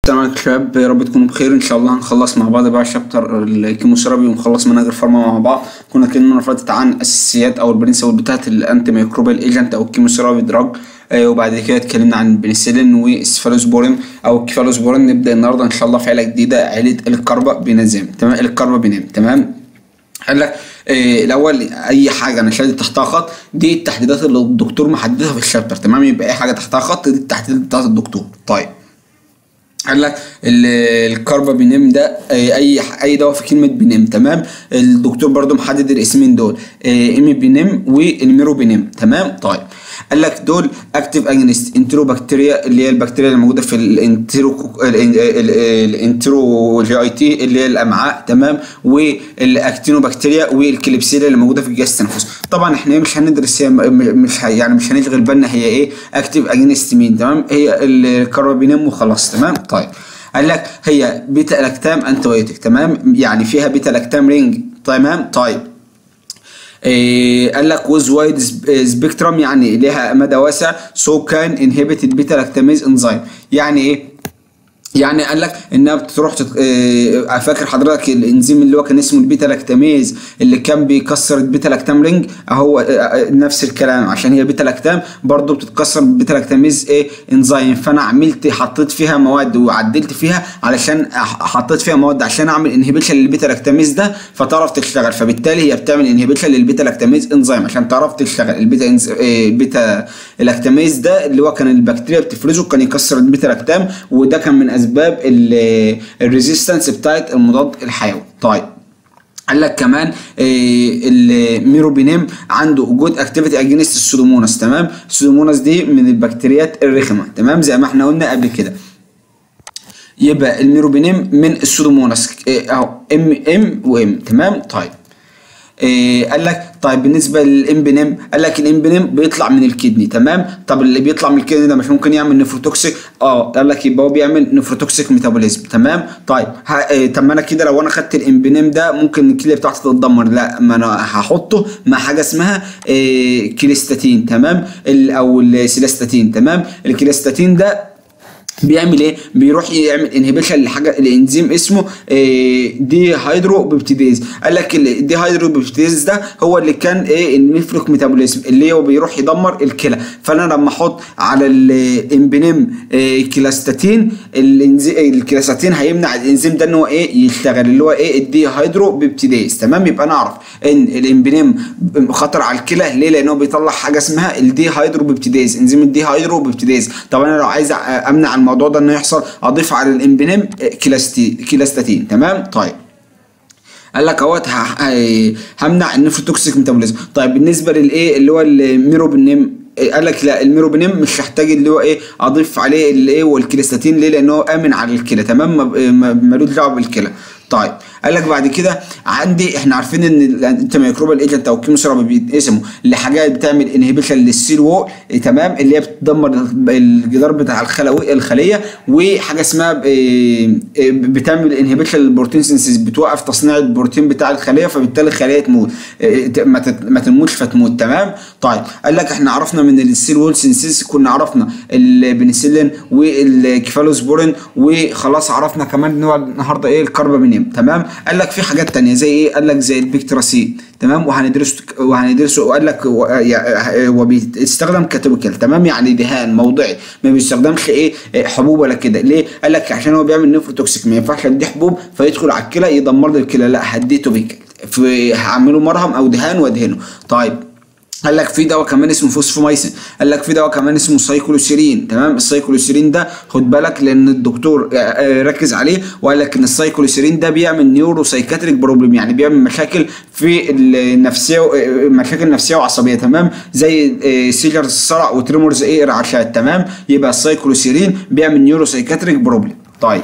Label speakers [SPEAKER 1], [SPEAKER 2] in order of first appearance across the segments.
[SPEAKER 1] السلام عليكم شباب يا رب تكونوا بخير ان شاء الله هنخلص مع بعض بقى شابتر الكيموثيرابي ونخلص منهج الفارما مع بعض كنا اتكلمنا فاتت عن اساسيات او البرنسبل بتاعت الانتي ميكروبال ايجنت او الكيموثيرابي دراج آه وبعد كده اتكلمنا عن البنسلين والسفالوسبورين او الكيفالوسبورين نبدا النهارده ان شاء الله في عيله جديده عيله الكربابينازيم تمام الكربابينام تمام قال لك إيه الاول اي حاجه انا شايل تحتها خط دي التحديدات اللي الدكتور محددها في الشابتر تمام يبقى اي حاجه تحتها خط دي التحديدات بتاعت الدكتور طيب قال لك الكاربابينيم ده اي اي دواء في كلمه بينيم تمام الدكتور برضو محدد الاسمين دول ام بينيم والميروبينيم تمام طيب قال لك دول اكتيف اجنست انترو بكتيريا اللي هي البكتيريا اللي موجوده في الانترو الانترو جي اي تي اللي هي الامعاء تمام والاكتينو بكتيريا والكليبسيلا اللي موجوده في الجهاز التنفسي طبعا احنا مش هندرس هي مش يعني مش هنشغل بالنا هي ايه اكتيف اجنست مين تمام هي الكاربابينيم وخلاص تمام طيب قال لك هي بيتا لاكتام انتيبيوتيك تمام يعني فيها بيتا لاكتام رينج تمام طيب إيه قال لك ويز وايد سبيكترم يعني لها مدى واسع سو كان انهبت البيتا لاكتاميز انزيم يعني ايه يعني قال لك انها بتروح تت... اه فاكر حضرتك الانزيم اللي هو كان اسمه البيتا لاكتاميز اللي كان بيكسر البيتا لاكتام رينج اهو اه نفس الكلام عشان هي بيتا لاكتام برضه بتتكسر بالبيتا لاكتاميز ايه انزيم فانا عملت حطيت فيها مواد وعدلت فيها علشان حطيت فيها مواد عشان اعمل انهبيشن للبيتا لاكتاميز ده فتعرف تشتغل فبالتالي هي بتعمل انهبيشن للبيتا لاكتاميز انزيم عشان تعرف تشتغل البيتا إنز... اه بيتا لاكتاميز ده اللي هو كان البكتيريا بتفرزه كان يكسر البيتا لاكتام وده كان من اسباب الريزيستنس بتاعت المضاد الحيوي طيب قال لك كمان الميروبينيم عنده جود اكتيفيتي اجينست السودوموناس تمام السودوموناس دي من البكتيريات الرخمه تمام زي ما احنا قلنا قبل كده يبقى الميروبينيم من السودوموناس اهو ام ام وام تمام طيب إيه قال لك طيب بالنسبه للامبنم قال لك الامبنم بيطلع من الكدني تمام طب اللي بيطلع من الكدني ده مش ممكن يعمل نفروتوكسيك اه قال لك يبقى هو بيعمل نفروتوكسيك ميتابوليزم تمام طيب إيه طب ما انا كده لو انا خدت الامبنم ده ممكن الكليه بتاعتي تتدمر لا ما انا هحطه مع حاجه اسمها إيه كريستاتين تمام او السيلاستاتين تمام الكريستاتين ده بيعمل ايه بيروح يعمل انهبيشن لحاجه الانزيم اسمه إيه دي هيدرو بيبتيديز قال لك الدي هيدرو بيبتيديز ده هو اللي كان ايه النفرك ميتابوليزم اللي هو بيروح يدمر الكلى فانا لما احط على الامبنيم إيه كلاستاتين الكلاستاتين هيمنع الانزيم ده ان هو ايه يشتغل اللي هو ايه الدي هيدرو بيبتيديز تمام يبقى انا اعرف ان الامبنيم خطر على الكلى ليه لانه بيطلع حاجه اسمها الدي هيدرو بيبتيديز انزيم الدي هيدرو بيبتيديز طب انا لو عايز امنع الموضوع ده انه يحصل اضيف على الامبنم كلاستي كلاستاتين تمام طيب قال لك اهوت همنع النفروتوكسيك ميتابوليزم طيب بالنسبه للايه اللي هو الميروبنم قال لك لا الميروبنم مش هحتاج اللي هو ايه اضيف عليه الايه والكلاستاتين ليه لان هو امن على الكلى تمام ملوش دعوه بالكلى طيب قال لك بعد كده عندي احنا عارفين ان الانتي ميكروبال ايجنت او الكيموثيرابي بيتقسموا لحاجات بتعمل انهبيشن للسيل وول تمام اللي هي بتدمر الجدار بتاع الخلوي الخليه وحاجه اسمها بتعمل انهبيشن للبروتين سينسيس بتوقف تصنيع البروتين بتاع الخليه فبالتالي الخليه تموت ما تموتش فتموت تمام طيب قال لك احنا عرفنا من السيل وول سينسيس كنا عرفنا البنسلين والكيفالوسبورين وخلاص عرفنا كمان نوع النهارده ايه الكربامينيم تمام قال لك في حاجات تانية زي ايه قال لك زي البكتراسين تمام وهندرسه وهندرسه وقال لك هو بيستخدم كتوبيكال تمام يعني دهان موضعي ما بيستخدمش ايه حبوب ولا كده ليه قال لك عشان هو بيعمل نيفروتوكسيك ما ينفعش اديه حبوب فيدخل على الكلى يدمر لي الكلى لا هديه توبيكال هعمله مرهم او دهان وادهنه طيب قال لك في دواء كمان اسمه فوسفومايسين قال لك في دواء كمان اسمه سايكلوسيرين تمام السايكلوسيرين ده خد بالك لان الدكتور ركز عليه وقال لك ان السايكلوسيرين ده بيعمل نيورو سايكاتريك بروبلم يعني بيعمل مشاكل في النفسيه مشاكل نفسيه وعصبيه تمام زي سيجر الصرع وتريمورز ايه رعشات تمام يبقى السايكلوسيرين بيعمل نيورو سايكاتريك بروبلم طيب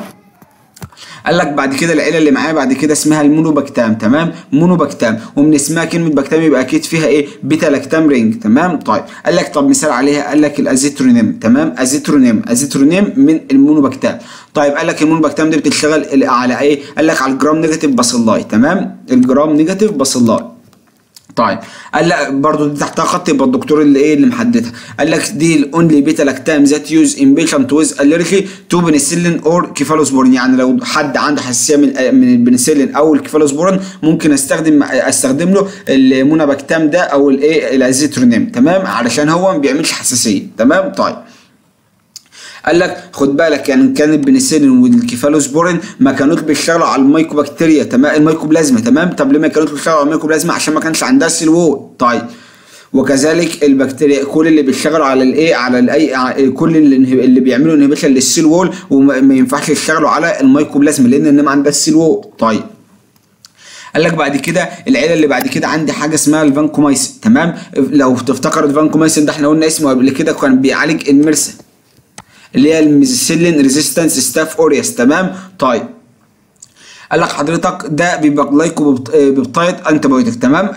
[SPEAKER 1] قال لك بعد كده العيله اللي معايا بعد كده اسمها المونوباكتام تمام مونوباكتام ومن اسمها كلمه باكتام يبقى اكيد فيها ايه بيتا لاكتام رينج تمام طيب قال لك طب مثال عليها قال لك الازيترونيم تمام ازيترونيم ازيترونيم من المونوباكتام طيب قال لك المونوباكتام دي بتشتغل على ايه قال لك على الجرام نيجاتيف باسيلاي تمام الجرام نيجاتيف باسيلاي طيب قال لك برضه دي تحتها خط يبقى الدكتور اللي ايه اللي محددها قال لك دي الاونلي بيتا لاكتام ذات يوز ان بيشنت ويز الرجي تو بنسلين اور كيفالوسبورين يعني لو حد عنده حساسيه من من البنسلين او الكيفالوسبورين ممكن استخدم استخدم له الموناباكتام ده او الايه الازيترونيم تمام علشان هو ما بيعملش حساسيه تمام طيب قال لك خد بالك يعني كان البنسلين والكيفالوسبورين ما كانوش بيشتغلوا على الميكوبكتيريا تمام الميكوبلازما تمام طب ليه ما كانوش بيشتغلوا على الميكوبلازما عشان ما كانش عندها سيل وول طيب وكذلك البكتيريا كل اللي بيشتغلوا على الايه على الاي كل اللي, اللي بيعملوا انهبيشن للسيل وول وما ينفعش يشتغلوا على الميكوبلازما لان انما عندها السيل وول طيب قال لك بعد كده العيله اللي بعد كده عندي حاجه اسمها الفانكومايسين تمام لو تفتكر الفانكومايسين ده احنا قلنا اسمه قبل كده كان بيعالج المرسى اللي هي الميزيسيلين ريزيستنس ستاف اوريوس تمام طيب قال لك حضرتك ده بيبقى جلايكوبيبتايد انتي بايوتيك تمام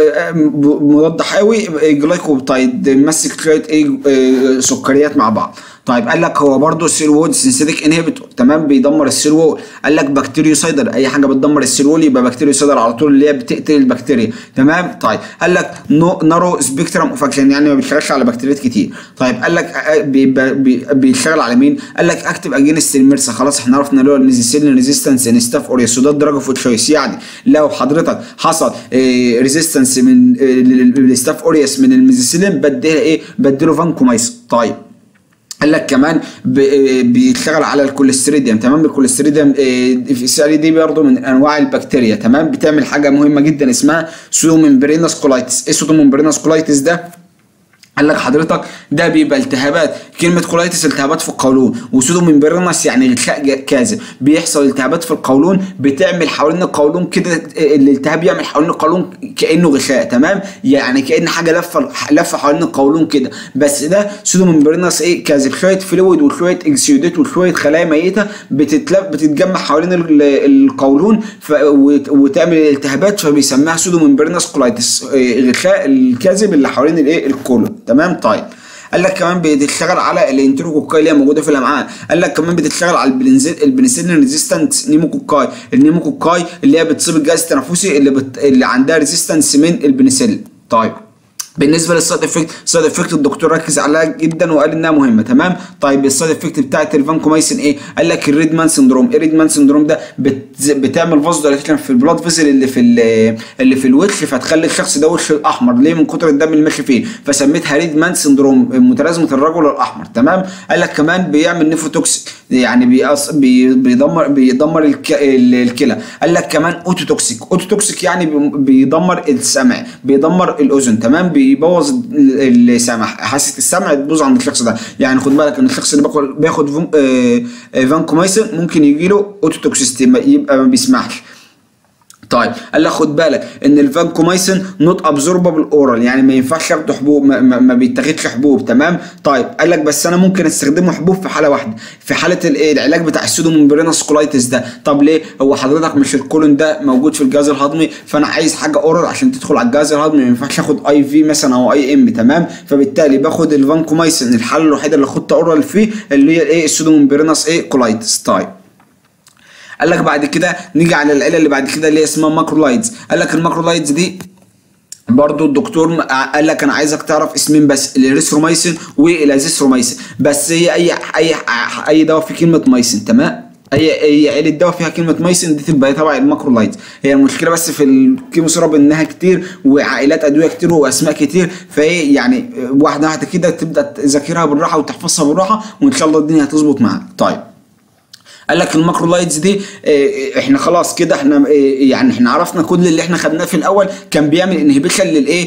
[SPEAKER 1] مضاد حيوي جلايكوبيبتايد ماسك شويه ايه سكريات مع بعض طيب قال لك هو برضه السيل وول سينثيتيك انهبيتور تمام بيدمر السيل وول قال لك بكتيريوسايدر اي حاجه بتدمر السيل وول يبقى بكتيريوسايدر على طول اللي هي بتقتل البكتيريا تمام طيب قال لك نو نارو سبيكترم اوف اكشن يعني ما بيشتغلش على بكتيريات كتير طيب قال لك بيشتغل على مين قال لك اكتف اجينست المرسى خلاص احنا عرفنا اللي هو الميزيسيلين ريزيستنس ان ستاف اوريوس وده الدرجه فوت شويس يعني لو حضرتك حصل إيه ريزيستنس من الستاف اوريوس من الميزيسيلين بديها ايه بديله فانكومايسين طيب قال لك كمان بيشتغل على الكوليستريديوم تمام الكوليستريديوم في دي برضه من انواع البكتيريا تمام بتعمل حاجه مهمه جدا اسمها سودوممبرينس كولايتس ايه سودوممبرينس كولايتس ده قال لك حضرتك ده بيبقى التهابات كلمة كولايتس التهابات في القولون وسودو ممبرينس يعني غشاء كاذب بيحصل التهابات في القولون بتعمل حوالين القولون كده الالتهاب يعمل حوالين القولون كأنه غشاء تمام يعني كأن حاجة لفة لفة حوالين القولون كده بس ده سودو ممبرينس ايه كاذب شوية فلويد وشوية اكسيودات وشوية خلايا ميتة بتتلف بتتجمع حوالين القولون وتعمل الالتهابات فبيسميها سودو ممبرينس كولايتس غشاء الكاذب اللي حوالين الايه القولون تمام طيب قال لك كمان بتشتغل على الانتروكوكاي اللي هي موجوده في الامعاء قال لك كمان بتشتغل على البنسلين ريزيستنت نيموكوكاي النيموكوكاي اللي هي بتصيب الجهاز التنفسي اللي بت... اللي عندها ريزيستنس من البنسلين طيب بالنسبه للسايد افكت السايد افكت الدكتور ركز عليها جدا وقال انها مهمه تمام طيب السايد افكت بتاعت الفانكومايسين ايه قال لك الريدمان سندروم الريدمان سندروم ده بت... بتعمل فازوديليشن في البلاد فيزل اللي في اللي في الوش فتخلي الشخص ده وشه احمر ليه من كتر الدم اللي ماشي فيه فسميتها ريدمان سندروم متلازمه الرجل الاحمر تمام قال لك كمان بيعمل نيفوتوكسيك يعني بيأص... بي... بيدمر بيدمر الك... الكلى قال لك كمان اوتوتوكسيك اوتوتوكسيك يعني بيدمر السمع بيدمر الاذن تمام بيبوظ السمع حاسه السمع تبوظ عند الشخص ده يعني خد بالك ان الشخص اللي بياخد بياخد فانكومايسين ممكن يجي له اوتوتوكسيستي يبقى ما بيسمعش طيب قال لك خد بالك ان الفانكومايسين نوت ابزوربابل اورال يعني ما ينفعش ياخده حبوب ما, ما, ما بيتاخدش حبوب تمام طيب قال لك بس انا ممكن استخدمه حبوب في حاله واحده في حاله الايه العلاج بتاع السودوممبرينس كولايتس ده طب ليه هو حضرتك مش الكولون ده موجود في الجهاز الهضمي فانا عايز حاجه اورال عشان تدخل على الجهاز الهضمي ما ينفعش اخد اي في مثلا او اي ام تمام فبالتالي باخد الفانكومايسين الحاله الوحيده اللي خدتها اورال فيه اللي هي الايه السودوممبرينس ايه كولايتس طيب قال لك بعد كده نيجي على العيله اللي بعد كده اللي هي اسمها ماكرولايدز قال لك الماكرولايدز دي برضو الدكتور قال لك انا عايزك تعرف اسمين بس الريثرومايسين والازيثرومايسين بس هي اي اي اي دواء في كلمه مايسين تمام هي هي عيله دواء فيها كلمه مايسين دي تبقى تبع الماكرولايدز هي المشكله بس في الكيموثيرابي انها كتير وعائلات ادويه كتير واسماء كتير فهي يعني واحده واحده كده تبدا تذاكرها بالراحه وتحفظها بالراحه وان شاء الله الدنيا هتظبط معاك طيب قال لك الماكرولايتس دي اه احنا خلاص كده احنا اه يعني احنا عرفنا كل اللي احنا خدناه في الاول كان بيعمل انهبيشن للايه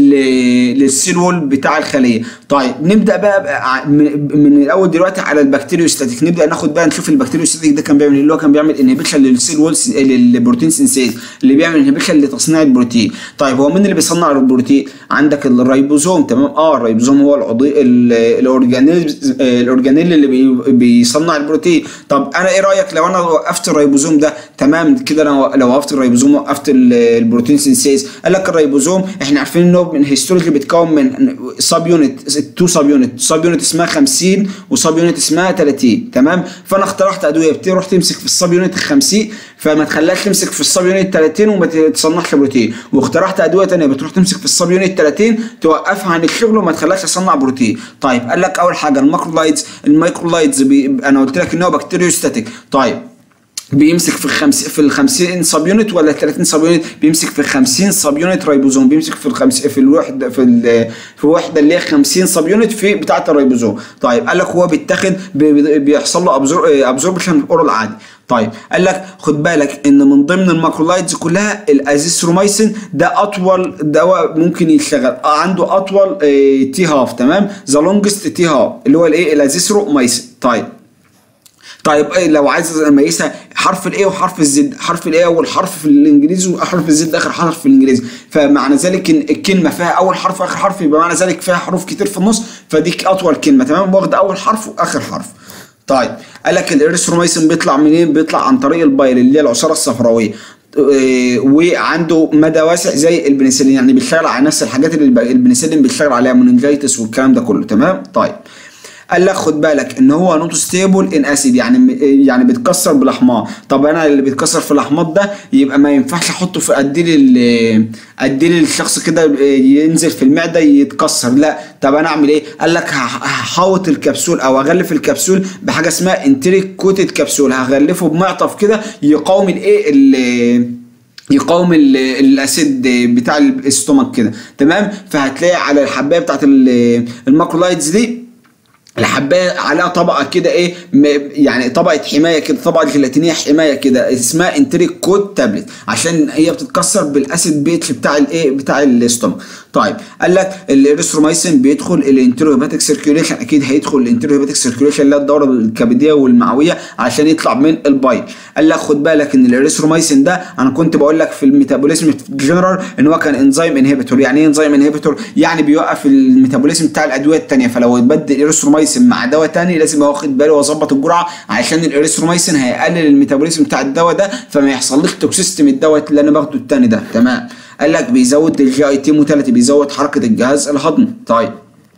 [SPEAKER 1] للسيل وول بتاع الخليه طيب نبدا بقى, بقى من, من الاول دلوقتي على البكتيريوستاتيك نبدا ناخد بقى نشوف البكتيريوستاتيك ده كان بيعمل اللي هو كان بيعمل انهبيشن للسيل وول للبروتين سينسيز اللي بيعمل انهبيشن لتصنيع البروتين طيب هو مين اللي بيصنع البروتين عندك الريبوزوم تمام اه الريبوزوم هو العضو الاورجانيل الاورجانيل اللي بي بيصنع البروتين طب انا ايه رايك لو انا وقفت الريبوزوم ده تمام كده انا لو وقفت الريبوزوم وقفت البروتين سينسيز قال لك الريبوزوم احنا عارفين انه من هيستولوجي بيتكون من سب يونت تو سب يونت سب يونت اسمها 50 وسب يونت اسمها 30 تمام فانا اخترعت ادويه بتروح تمسك في السب يونت ال 50 فما تخليهاش تمسك في السب يونت 30 وما تصنعش بروتين واقترحت ادويه ثانيه بتروح تمسك في السب يونت 30 توقفها عن الشغل وما تخليهاش تصنع بروتين طيب قال لك اول حاجه الماكرولايتس المايكرولايتس بي... انا قلت لك ان هو بكتيريوستاتيك طيب بيمسك في الخمس في ال 50 سب يونت ولا 30 سب يونت بيمسك في 50 سب يونت رايبوزوم بيمسك في الخمس في الوحده في ال... في الوحده اللي هي 50 سب يونت في بتاعه الرايبوزوم طيب قال لك هو بيتاخد بي... بيحصل له ابزور ابزوربشن اورال عادي طيب قال لك خد بالك ان من ضمن الماكرولايتس كلها الازيثرومايسين ده اطول دواء ممكن يشتغل عنده اطول اه تي هاف تمام ذا لونجست تي هاف اللي هو الايه الازيثرومايسين طيب طيب ايه لو عايز اميزها حرف الاي وحرف الزد حرف الاي اول حرف في الانجليزي وحرف الزد اخر حرف في الانجليزي فمعنى ذلك ان الكلمه فيها اول حرف واخر حرف يبقى معنى ذلك فيها حروف كتير في النص فدي اطول كلمه تمام واخد اول حرف واخر حرف طيب قال لك الاريثرومايسين بيطلع منين بيطلع عن طريق البايل اللي هي العصاره الصفراويه وعنده مدى واسع زي البنسلين يعني بيشتغل على نفس الحاجات اللي البنسلين بيشتغل عليها مننجيتس والكلام ده كله تمام طيب قال لك خد بالك ان هو نوت ستيبل ان اسيد يعني يعني بيتكسر بالاحماض طب انا اللي بيتكسر في الاحماض ده يبقى ما ينفعش احطه في ادي ادي للشخص كده ينزل في المعده يتكسر لا طب انا اعمل ايه قال لك هحوط الكبسول او اغلف الكبسول بحاجه اسمها انتريك كوتد كبسول هغلفه بمعطف كده يقاوم الايه يقاوم الاسيد بتاع الاستومك كده تمام فهتلاقي على الحبايه بتاعت الماكرولايتس دي الحبايه عليها طبقه كده ايه يعني طبقه حمايه كده طبقه جيلاتينيه حمايه كده اسمها انتريك كود تابلت عشان هي بتتكسر بالاسيد بيتش بتاع الايه بتاع الاستومك طيب قال لك الاريثرومايسين بيدخل الانتروهيباتيك سيركيوليشن اكيد هيدخل الانتروهيباتيك سيركيوليشن اللي هي الدوره الكبديه والمعويه عشان يطلع من البايل قال لك خد بالك ان الاريثرومايسين ده انا كنت بقول لك في الميتابوليزم جنرال ان هو كان انزيم انهبيتور يعني ايه انزيم انهبيتور يعني بيوقف الميتابوليزم بتاع الادويه الثانيه فلو اتبدل الاريثرومايسين مع دواء ثاني لازم واخد باله واظبط الجرعه عشان الاريثرومايسين هيقلل الميتابوليزم بتاع الدواء ده فما يحصلش توكسيستي من الدواء اللي انا باخده الثاني ده تمام قال لك بيزود الجي اي تي موتاليتي بيزود حركه الجهاز الهضمي طيب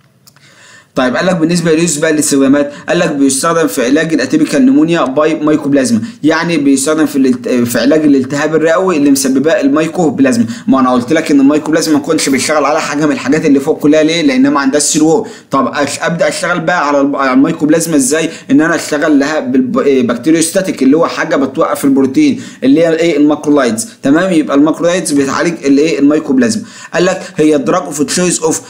[SPEAKER 1] طيب قال لك بالنسبه لليوز بقى للاستخدامات قال لك بيستخدم في علاج الاتيبيكال نمونيا باي مايكوبلازما يعني بيستخدم في الالت... في علاج الالتهاب الرئوي اللي مسبباه المايكوبلازما ما انا قلت لك ان المايكوبلازما ما كنتش بيشتغل على حاجه من الحاجات اللي فوق كلها ليه لانها ما عندهاش سلو طب أش... ابدا اشتغل بقى على المايكوبلازما ازاي ان انا اشتغل لها بالبكتيريوستاتيك اللي هو حاجه بتوقف البروتين اللي هي الايه الماكرولايتس تمام يبقى الماكرولايتس بتعالج الايه المايكوبلازما قال لك هي دراج اوف تشويس اوف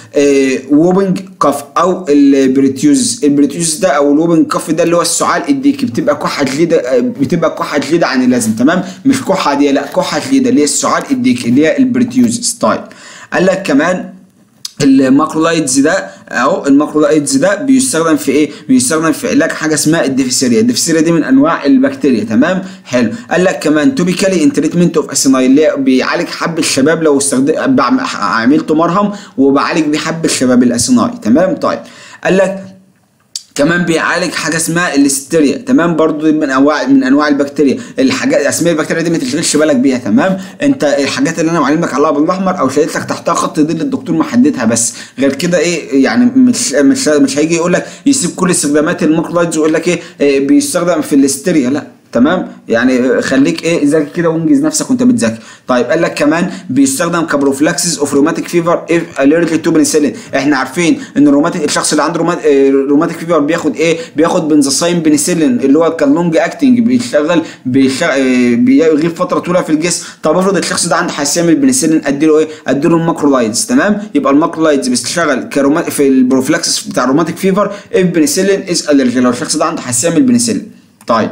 [SPEAKER 1] ووبنج كف او البريتيوز البريتيوز ده او الوبن كف ده اللي هو السعال الديكي بتبقى كحه جديده بتبقى كحه جديده عن اللازم تمام مش كحه عاديه لا كحه جديده اللي هي السعال الديكي اللي هي البريتيوز ستايل قال لك كمان الماكرولايتز ده اهو الماكرولايتز ده بيستخدم في ايه؟ بيستخدم في علاج حاجه اسمها الديفيسيريا، الديفيسيريا دي من انواع البكتيريا تمام؟ حلو، قال لك كمان توبيكالي ان تريتمنت اوف اسينايل اللي بيعالج حب الشباب لو استخدم عملته مرهم وبعالج بيه حب الشباب الاسيناي تمام؟ طيب قال لك كمان بيعالج حاجه اسمها الاستيريا تمام برضو من انواع من انواع البكتيريا الحاجات اسماء البكتيريا دي ما تشغلش بالك بيها تمام انت الحاجات اللي انا معلمك عليها بالاحمر او شايف لك تحتها خط دي اللي الدكتور محددها بس غير كده ايه يعني مش مش مش هيجي يقول لك يسيب كل استخدامات الماكرولايتز ويقول لك ايه, إيه بيستخدم في الاستيريا لا تمام يعني خليك ايه ذاكر كده وانجز نفسك وانت بتذاكر طيب قال لك كمان بيستخدم كبروفلاكسيس اوف روماتيك فيفر اف اليرجيك تو بنسلين احنا عارفين ان الروماتيك الشخص اللي عنده روماتيك فيفر بياخد ايه بياخد بنزاساين بنسلين اللي هو كان لونج اكتنج بيشتغل بيشتغل بيغيب فتره طويله في الجسم طب افرض الشخص ده عنده حساسيه من البنسلين اديله ايه اديله الماكرولايتس تمام يبقى الماكرولايتس بيشتغل كرومات في البروفلاكسيس بتاع الروماتيك فيفر اف بنسلين از الرجي لو الشخص ده عنده حساسيه من البنسلين طيب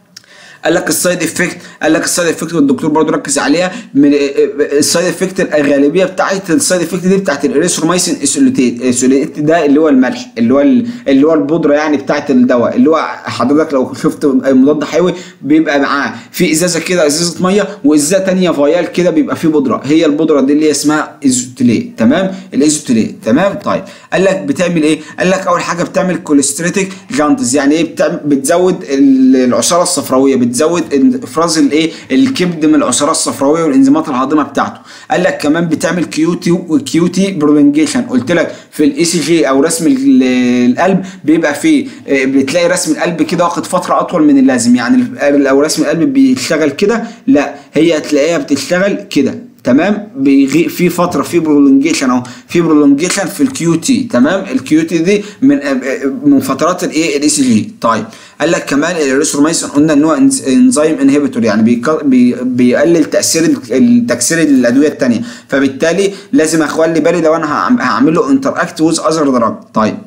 [SPEAKER 1] قال لك السايد افكت قال لك السايد افكت والدكتور برضه ركز عليها من السايد افكت الغالبيه بتاعت السايد افكت دي بتاعت الاريثرومايسين اسوليتيت اسوليتيت ده اللي هو الملح اللي هو اللي هو البودره يعني بتاعت الدواء اللي هو حضرتك لو شفت مضاد حيوي بيبقى معاه في ازازه كده ازازه ميه وازازه ثانيه فايال كده بيبقى فيه بودره هي البودره دي اللي هي اسمها ايزوتيليت تمام الايزوتيليت تمام طيب قال لك بتعمل ايه قال لك اول حاجه بتعمل كوليستريتيك جانتز يعني ايه بتعمل بتزود العصاره الصفراويه بتزود بتزود افراز الايه الكبد من العصاره الصفراويه والانزيمات الهاضمه بتاعته قال لك كمان بتعمل كيوتي وكيوتي برولونجيشن قلت لك في الاي سي جي او رسم ال- القلب بيبقى فيه آه، بتلاقي رسم القلب كده واخد فتره اطول من اللازم يعني لو رسم القلب بيشتغل كده لا هي هتلاقيها بتشتغل كده تمام بيغي في فتره في برولونجيشن اهو في برولونجيشن في الكيو تي تمام الكيو تي دي من من فترات الايه الاي سي جي طيب قال لك كمان الريثرومايسين قلنا ان هو إنز- انزيم انهبيتور يعني بيك- بي بيقلل تاثير ال- تكسير الادويه الثانيه فبالتالي لازم اخلي بالي لو انا هعم- هعمل له انتر اكت ويز اذر دراج طيب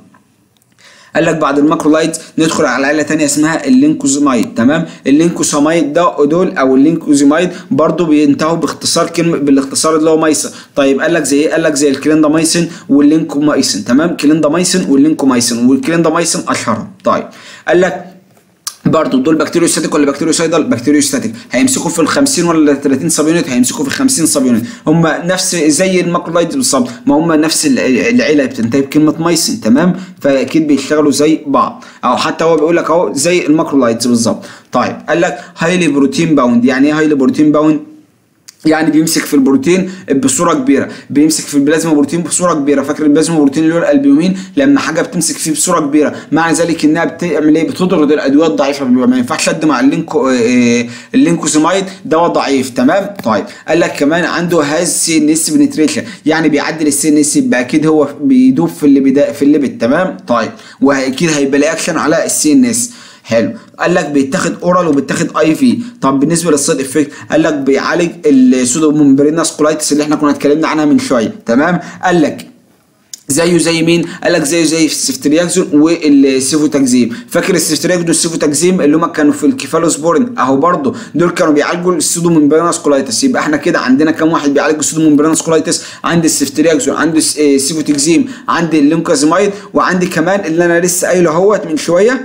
[SPEAKER 1] قال لك بعد الماكرولايت ندخل على عيله تانية اسمها اللينكوزيمايد تمام اللينكوسامايد ده دول او اللينكوزيمايد برضو بينتهوا باختصار كلمه بالاختصار اللي هو مايسا طيب قال لك زي ايه قال لك زي الكليندامايسين واللينكومايسين تمام كليندامايسين واللينكومايسين والكليندامايسين اشهرهم طيب قال لك برضه دول بكتيريوستاتيك ولا بكتيريوسايدال بكتيريوستاتيك هيمسكوا في ال 50 ولا 30 سب يونت هيمسكوا في ال 50 سب يونت هم نفس زي الماكرولايد بالظبط ما هم نفس الع- العيله بتنتهي بكلمه مايسين تمام فاكيد بيشتغلوا زي بعض او حتى هو بيقول لك اهو زي الماكرولايدز بالظبط طيب قال لك هايلي بروتين باوند يعني ايه هايلي بروتين باوند يعني بيمسك في البروتين بصوره كبيره بيمسك في البلازما بروتين بصوره كبيره فاكر البلازما بروتين اللي هو الالبومين لما حاجه بتمسك فيه بصوره كبيره معنى ذلك انها بتعمل ايه بتطرد الادويه الضعيفه بيبقى ما ينفعش ادي مع اللينكو آه، اللينكوزيمايد دواء ضعيف تمام طيب قال لك كمان عنده هاز سي ان اس بنتريشن يعني بيعدل السي ان اس يبقى اكيد هو بيدوب في اللي بدا في الليبت تمام طيب واكيد هيبقى ليه اكشن على السي ان اس حلو قال لك بيتاخد اورال وبيتاخد اي في طب بالنسبه للسايد افكت قال لك بيعالج السودومومبريناس كولايتس اللي احنا كنا اتكلمنا عنها من شويه تمام قال لك زيه زي مين؟ قال لك زيه زي السيفترياكزون والسيفوتاكزيم، فاكر السيفترياكزون والسيفوتاكزيم اللي هم كانوا في الكيفالوسبورين اهو برضه دول كانوا بيعالجوا السودومومبريناس كولايتس يبقى احنا كده عندنا كام واحد بيعالج السودومومبريناس كولايتس؟ عندي السيفترياكزون، عندي الس- آه، السيفوتاكزيم، عندي اللينكازيمايد وعندي كمان اللي انا لسه قايله اهوت من شويه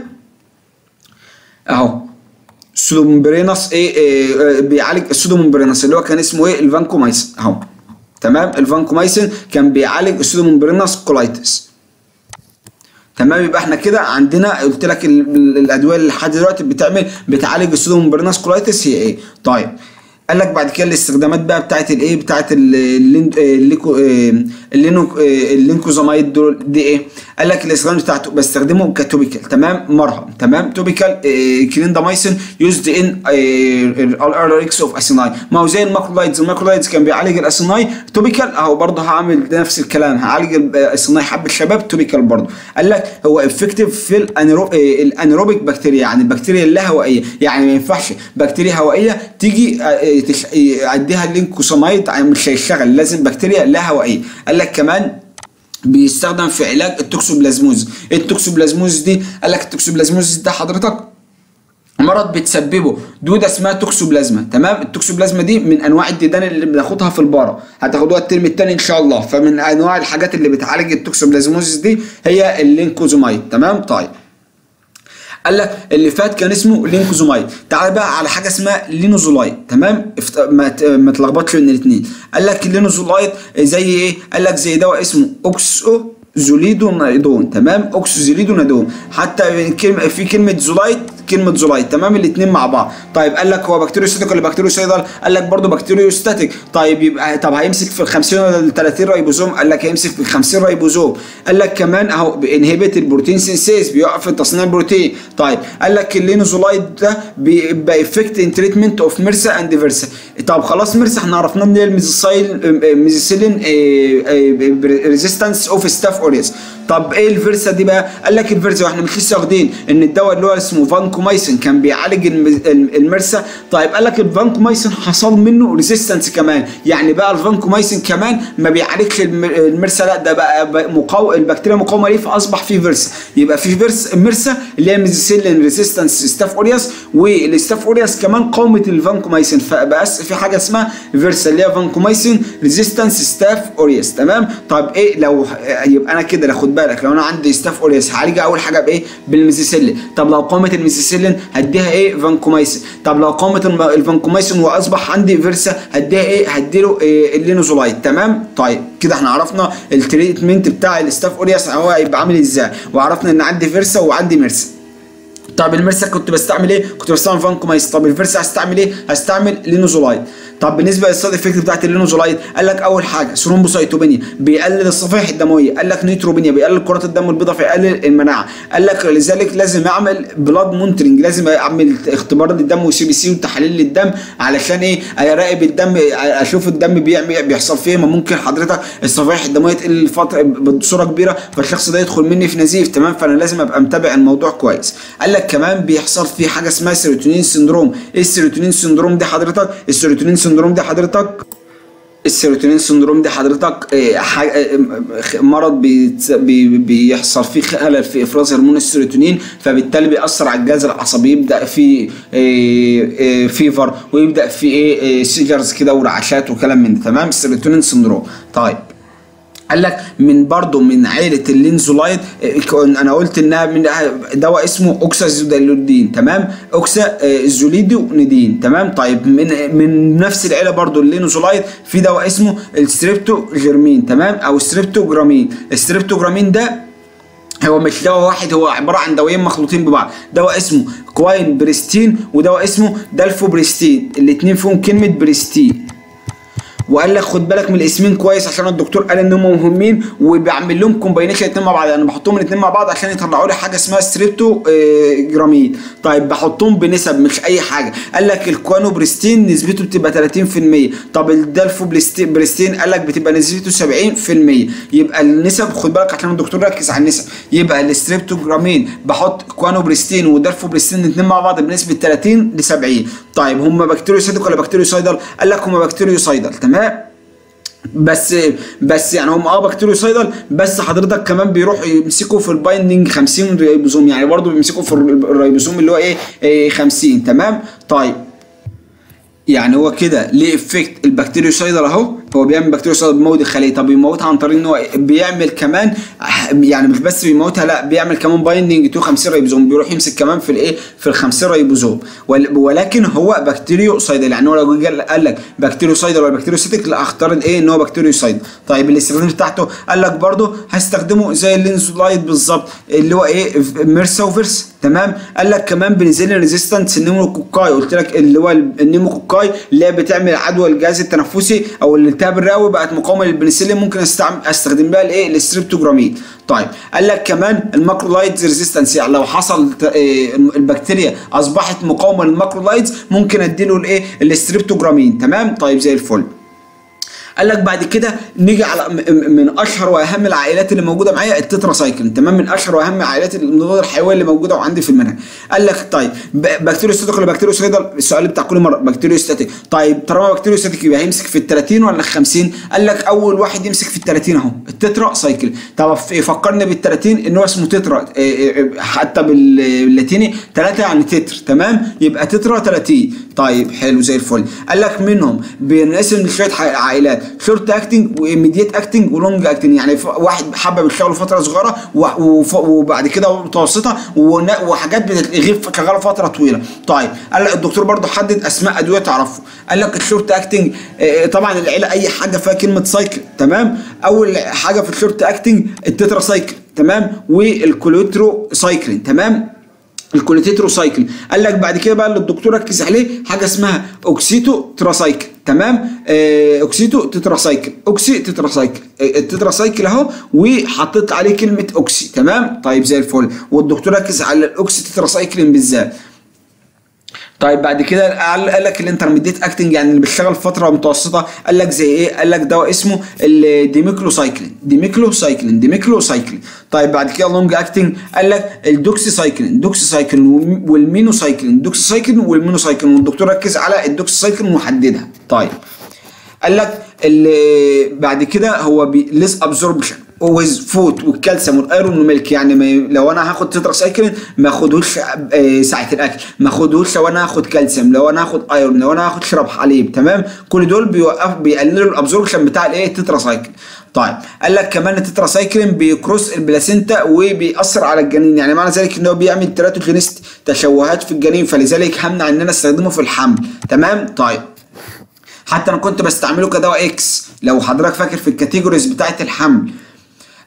[SPEAKER 1] اهو سودومبرينس ايه, إيه, إيه بيعالج السودومبرينس اللي هو كان اسمه ايه الفانكومايسين اهو تمام الفانكومايسين كان بيعالج السودومبرينس كولايتس تمام يبقى احنا كده عندنا قلت لك ال- ال- الادويه اللي لحد دلوقتي بتعمل بتعالج السودومبرينس كولايتس هي ايه طيب قال لك بعد كده الاستخدامات بقى بتاعت الايه بتاعت ال- اللين- آه، الليكو آه، اللينو آه، اللينكوزامايد دول دي ايه قال لك الاستخدام بتاعته بستخدمه كتوبيكال تمام مرهم تمام توبيكال كليندامايسين يوزد ان الار اكس اوف اسيناي ما هو زي الماكرولايدز الماكرولايدز كان بيعالج الاسيناي توبيكال اهو برضه هعمل نفس الكلام هعالج الاسيناي حب الشباب توبيكال برضه قال لك هو افكتيف في الانيرو آه، الانيروبيك بكتيريا يعني البكتيريا اللاهوائيه يعني ما ينفعش بكتيريا هوائيه تيجي آه، آه، تش- آه، اديها اللينكوسامايد مش هيشتغل لازم بكتيريا لا هوائيه قال لك كمان بيستخدم في علاج التوكسوبلازموز ايه التوكسوبلازموز دي قال لك التوكسوبلازموز ده حضرتك مرض بتسببه دوده اسمها توكسوبلازما تمام التوكسوبلازما دي من انواع الديدان اللي بناخدها في البارة هتاخدوها الترم الثاني ان شاء الله فمن انواع الحاجات اللي بتعالج التوكسوبلازموز دي هي اللينكوزومايد تمام طيب قال لك اللي فات كان اسمه لينكوزومايد تعال بقى على حاجه اسمها لينوزولايد تمام افت... ما ت... ما تلخبطش بين الاثنين قال لك اللينوزولايد زي ايه قال لك زي دواء اسمه اوكسو زوليدونادون تمام اوكسوزوليدونادون حتى كلمه في كلمه زولايت كلمه زولايت تمام الاثنين مع بعض طيب قال لك هو بكتيريوستاتيك ولا بكتيريوسايدال قال لك برضه بكتيريوستاتيك طيب يبقى طب هيمسك في ال 50 ولا ال 30 ريبوزوم قال لك هيمسك في ال 50 ريبوزوم قال لك كمان اهو بانهبت البروتين سينسيز بيوقف في تصنيع البروتين طيب قال لك اللينوزولايد ده بيبقى افكت ان تريتمنت اوف ميرسا اند فيرسا طب خلاص ميرسا احنا عرفنا ان هي الميزيسايل ميزيسيلين ريزيستنس اوف ستاف اوريس طب ايه الفيرسا دي بقى؟ قال لك الفيرسا واحنا مش لسه واخدين ان الدواء اللي هو اسمه فانكومايسين كان بيعالج الم- الم- المرسا طيب قال لك الفانكومايسين حصل منه ريزيستنس كمان يعني بقى الفانكومايسين كمان ما بيعالجش الم- المرسا لا ده بقى بقى مقاو البكتيريا مقاومه ليه فاصبح في فيرسا يبقى في فيرس مرسا اللي هي ميزيسيلين ريزيستنس ستاف اورياس والستاف اورياس كمان قاومت الفانكومايسين فبقى في حاجه اسمها فيرسا اللي هي فانكومايسين ريزيستنس ستاف اورياس تمام طب ايه لو يبقى انا كده خد بالك لو انا عندي ستاف اوريس هعالجها اول حاجه بايه بالميزيسيلين طب لو قامت الميزيسيلين هديها ايه فانكومايسين طب لو قامت الم- الفانكومايسين واصبح عندي فيرسا هديها ايه هديله إيه اللينوزولايد تمام طيب كده احنا عرفنا التريتمنت بتاع الستاف اوريس هو هيبقى عامل ازاي وعرفنا ان عندي فيرسا وعندي ميرسا طب المرسى كنت بستعمل ايه؟ كنت بستعمل فانكومايس طب الفيرسا هستعمل ايه؟ هستعمل لينوزولايد طب بالنسبه للسايد افكت بتاعت اللينوزولايد قال لك اول حاجه ثرومبوسايتوبينيا بيقلل الصفائح الدمويه قال لك نيتروبينيا بيقلل كرات الدم البيضاء فيقلل المناعه قال لك لذلك لازم اعمل بلاد مونترنج لازم اعمل اختبار للدم وسي بي سي وتحاليل للدم علشان ايه اراقب الدم اشوف الدم بيعمل بيحصل فيه ما ممكن حضرتك الصفائح الدمويه تقل فتره بصوره كبيره فالشخص ده يدخل مني في نزيف تمام فانا لازم ابقى متابع الموضوع كويس قال لك كمان بيحصل في حاجه اسمها سيروتونين سندروم ايه السيروتونين سندروم دي حضرتك السيروتونين سندروم دي حضرتك السيروتونين سندروم دي حضرتك إيه، ح- إيه، مرض بيتس- بي- بيحصل فيه خلل في افراز هرمون السيروتونين فبالتالي بيأثر على الجهاز العصبي يبدأ في إيه، إيه، فيفر ويبدأ في ايه إيه، سيجرز كده ورعشات وكلام من ده تمام السيروتونين سندروم طيب قال لك من برضه من عيله اللينزولايد إيه، كون- انا قلت انها من دواء اسمه اوكسازودالودين تمام اوكسا آه، زوليدونيدين تمام طيب من من نفس العيله برضه اللينزولايد في دواء اسمه الستريبتوجرمين تمام او الستريبتوجرامين الستريبتوجرامين ده هو مش دواء واحد هو عباره عن دوايين مخلوطين ببعض دواء اسمه كواين بريستين ودواء اسمه دالفو بريستين الاثنين فيهم كلمه بريستين وقال لك خد بالك من الاسمين كويس عشان الدكتور قال ان هم مهمين وبيعمل لهم كومباينيشن الاثنين مع بعض يعني بحطهم الاثنين مع بعض عشان يطلعوا لي حاجه اسمها ستريبتو آه، جرامين طيب بحطهم بنسب مش اي حاجه قال لك الكوانو بريستين نسبته بتبقى 30% طب الدالفو بليستي- بريستين قال لك بتبقى نسبته 70% يبقى النسب خد بالك عشان الدكتور ركز على النسب يبقى الستريبتو جرامين بحط كوانو بريستين ودالفو بريستين الاثنين مع بعض بنسبه 30 ل 70 طيب هم بكتيريوسيدك ولا بكتيريوسايدال قال لك هم بكتيريوسايدال تمام بس بس يعني هم اه بكتيريوسايدال بس حضرتك كمان بيروحوا يمسكوا في البايندنج 50 ريبوزوم يعني برضه بيمسكوا في الريبوزوم اللي هو ايه, إيه 50 تمام طيب يعني هو كده ليه افكت البكتيريوسايدال اهو هو بيعمل بكتيريوسايدال بيموت الخليه طب بيموتها عن طريق ان هو بيعمل كمان يعني مش بس بيموتها لا بيعمل كمان بايندنج تو 50 ريبوزوم بيروح يمسك كمان في الايه في ال 50 ريبوزوم ول- ولكن هو بكتيريوسايدال يعني هو لو جه قال لك بكتيريوسايدال ولا بكتيريوسيتك لا اختار الايه ان هو بكتيريوسايدال طيب الاستخدام بتاعته قال لك برضه هستخدمه زي اللينزولايد بالظبط اللي هو ايه ميرسا وفيرس تمام قال لك كمان بنزين ريزيستنس النيموكوكاي قلت لك اللي هو النيموكوكاي اللي هي بتعمل عدوى الجهاز التنفسي او الالتهاب الرئوي بقت مقاومه للبنسلين ممكن استعمل استخدم بها الايه الستريبتوجرامين طيب قال لك كمان الماكرولايدز ريزيستنس يعني لو حصل ت- إيه البكتيريا اصبحت مقاومه للماكرولايدز ممكن اديله الايه الستريبتوجرامين تمام طيب زي الفل قال لك بعد كده نيجي على م- م- من اشهر واهم العائلات اللي موجوده معايا التترا سايكل تمام من اشهر واهم عائلات المضادات الحيويه اللي موجوده وعندي في المنهج قال لك طيب ب- بكتيريوستاتيك ولا بكتيريوسايدال السؤال بتاع كل مره بكتيريوستاتيك طيب طالما بكتيريوستاتيك يبقى هيمسك في ال 30 ولا ال 50 قال لك اول واحد يمسك في ال 30 اهو التترا سايكل طب ف- فكرني بال 30 ان هو اسمه تترا إيه إيه حتى باللاتيني 3 يعني تتر تمام يبقى تترا 30 طيب حلو زي الفل قال لك منهم بينقسم لشويه ح- عائلات شورت اكتنج وميديت اكتنج ولونج اكتنج يعني ف- واحد حابب يشتغل فتره صغيره و- وف- وبعد كده متوسطه ون- وحاجات بتغيب شغاله فتره طويله طيب قال لك الدكتور برضو حدد اسماء ادويه تعرفه قال لك الشورت اكتنج آه، طبعا العيله اي حاجه فيها كلمه سايكل تمام اول حاجه في الشورت اكتنج التترا سايكل تمام والكوليترو سايكلين تمام الكوليتيترو سايكل قال لك بعد كده بقى اللي الدكتور ركز عليه حاجه اسمها اوكسيتو تراسايكل تمام آه اوكسيتو تتراسايكل اوكسي تتراسايكل آه التتراسايكل اهو وحطيت عليه كلمه اوكسي تمام طيب زي الفل والدكتور ركز على الاوكسي تتراسايكلين بالذات طيب بعد كده قال قال لك الانترميديت اكتنج يعني اللي بيشتغل فتره متوسطه قال لك زي ايه قال لك دواء اسمه الديميكلوسايكلين ديميكلوسايكلين ديميكلوسايكلين طيب بعد كده لونج اكتنج قال لك الدوكسيسايكلين دوكسيسايكلين والمينوسايكلين دوكسيسايكلين والمينوسايكلين والدكتور ركز على الدوكسيسايكلين وحددها طيب قال لك اللي بعد كده هو ليس ابزوربشن ويز فوت والكالسيوم والايرون والملك يعني ما لو انا هاخد تترا سايكلين ما اخدهوش آه، ساعه الاكل ما اخدهوش لو انا هاخد كالسيوم لو انا هاخد ايرون لو انا هاخد شرب حليب تمام كل دول بيوقف بيقللوا الابزوربشن بتاع الايه التترا سايكل طيب قال لك كمان التترا سايكلين بيكروس البلاسينتا وبيأثر على الجنين يعني معنى ذلك ان هو بيعمل تراتوجينست تشوهات في الجنين فلذلك همنع ان انا استخدمه في الحمل تمام طيب حتى انا كنت بستعمله كدواء اكس لو حضرتك فاكر في الكاتيجوريز بتاعت الحمل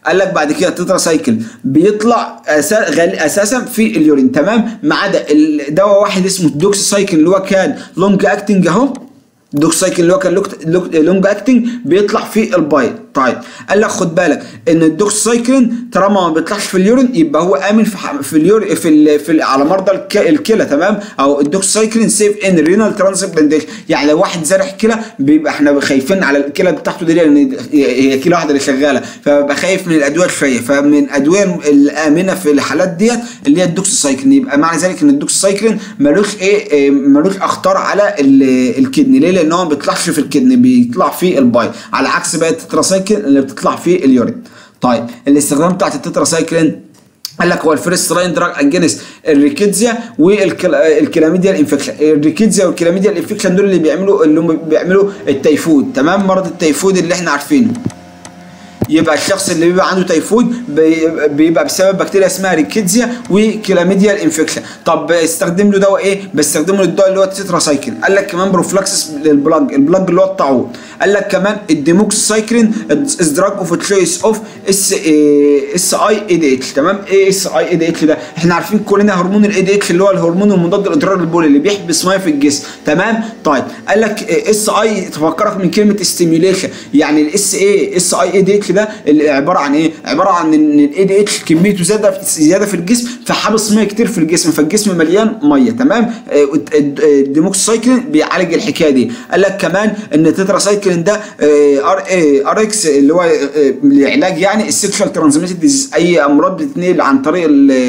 [SPEAKER 1] قال لك بعد كده التترا سايكل بيطلع أسا... غال... اساسا في اليورين تمام ما عدا الدواء واحد اسمه الدوكس سايكل اللي هو كان لونج اكتنج اهو الدوكس سايكل اللي هو كان لونج اكتنج بيطلع في البايل طيب قال لك خد بالك ان الدوكس سايكلين طالما ما بيطلعش في اليورين يبقى هو امن في ح... في اليورين في, ال... في ال... على مرضى الك... الكلى تمام او الدوكس سايكلين سيف ان رينال ترانسبلانتيشن يعني لو واحد زارع كلى بيبقى احنا خايفين على الكلى بتاعته دي لان هي كلى واحده اللي شغاله فببقى خايف من الادويه شويه فمن الادويه الامنه في الحالات ديت اللي هي الدوكس سايكلين يبقى معنى ذلك ان الدوكس سايكلين ملوش ايه, إيه ملوش اخطار على الكدني ليه لان هو ما بيطلعش في الكدني بيطلع في الباي على عكس بقى التتراسايكل اللي بتطلع في اليورين طيب الاستخدام بتاعت التتراسايكلين قال لك هو الفيرست لاين دراج اجينست الريكيدزيا والكلاميديا الانفكشن الريكيدزيا والكلاميديا الانفكشن دول اللي بيعملوا اللي هم بيعملوا التيفود تمام مرض التيفود اللي احنا عارفينه يبقى الشخص اللي بيبقى عنده تيفود بيبقى بسبب بكتيريا اسمها ريكيدزيا وكلاميديا الانفكشن طب استخدم له دواء ايه بستخدم له الدواء اللي هو التتراسايكلين قال لك كمان بروفلاكسس للبلاج البلاج اللي هو الطاعون قال لك كمان الديموكسايكلين از دراج اوف تشويس اوف اس اس اي اي دي اتش تمام ايه اس اي اي دي اتش ده احنا عارفين كلنا هرمون الاي دي اتش اللي هو الهرمون المضاد للاضرار البولي اللي بيحبس ميه في الجسم تمام طيب قال لك اس اي تفكرك من كلمه ستيميوليشن يعني الاس اي اس اي اي دي اتش ده اللي عباره عن ايه عباره عن ان الاي دي اتش كميته زياده زياده في الجسم فحابس ميه كتير في الجسم فالجسم مليان ميه تمام الديموكسايكلين بيعالج الحكايه دي قال لك كمان ان التتراسايكلين ده ار ار اكس اللي هو العلاج يعني السكشوال ترانسميتد ديزيز اي امراض بتتنقل عن طريق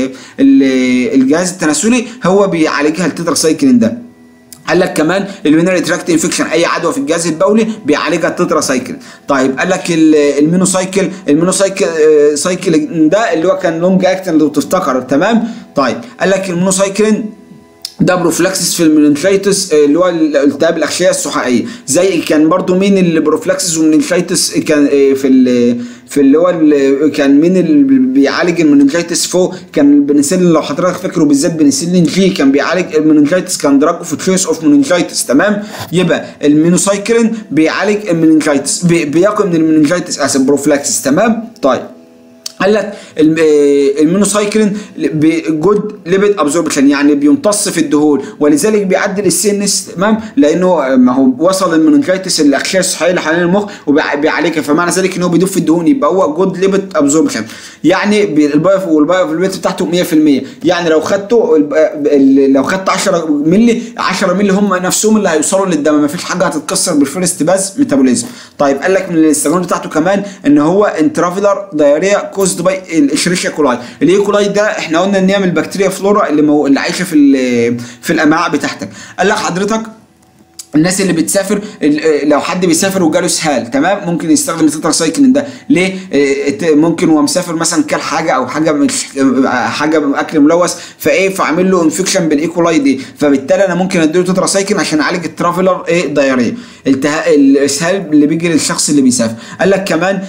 [SPEAKER 1] الجهاز التناسلي هو بيعالجها التتراسايكلين ده قال لك كمان اليونري تراكت انفكشن اي عدوى في الجهاز البولي بيعالجها التترا سايكل طيب قال لك المينو سايكل المينو سايكل سايكل ده اللي هو كان لونج اكتن لو تفتكر تمام طيب قال لك المينو سايكلين ده بروفلاكسس في المننجيتس اللي هو التهاب الاغشيه السحائيه زي كان برضو مين البروفلاكسس والمننجيتس كان في ال في اللي هو اللي كان مين اللي بيعالج المننجيتس فوق كان البنسلين لو حضرتك فاكره بالذات بنسلين جي كان بيعالج المننجيتس كان دراج اوف تشويس اوف مننجيتس تمام يبقى المينوسايكلين بيعالج المننجيتس بيقي من المننجيتس اسف بروفلاكسس تمام طيب قال لك المينوسايكلين جود ليبيد ابزوربشن يعني بيمتص في الدهون ولذلك بيعدل السي اس تمام لانه ما هو وصل المننجيتس الاغشيه الصحيه اللي حوالين المخ وبيعالجها فمعنى ذلك ان هو بيدوب في الدهون يبقى هو جود ليبيد ابزوربشن يعني البايو والبايو بتاعته 100% يعني لو خدته لو خدت 10 مللي 10 مللي هم نفسهم اللي هيوصلوا للدم ما فيش حاجه هتتكسر بالفيرست باز ميتابوليزم طيب قال لك من الاستخدام بتاعته كمان ان هو انترافيلر دايريا كوزد باي الاشريشيا كولاي الايكولاي ده احنا قلنا ان هي من البكتيريا فلورا اللي, مو... اللي عايشه في في الامعاء بتاعتك قال لك حضرتك الناس اللي بتسافر لو حد بيسافر وجاله اسهال تمام ممكن يستخدم التتراسايكلين ده ليه ممكن هو مسافر مثلا كل حاجه او حاجه مش حاجه اكل ملوث فايه فعامل له انفكشن بالايكولاي دي فبالتالي انا ممكن اديله تتراسايكلين عشان اعالج الترافلر ايه دايريه التها... الاسهال اللي بيجي للشخص اللي بيسافر قال لك كمان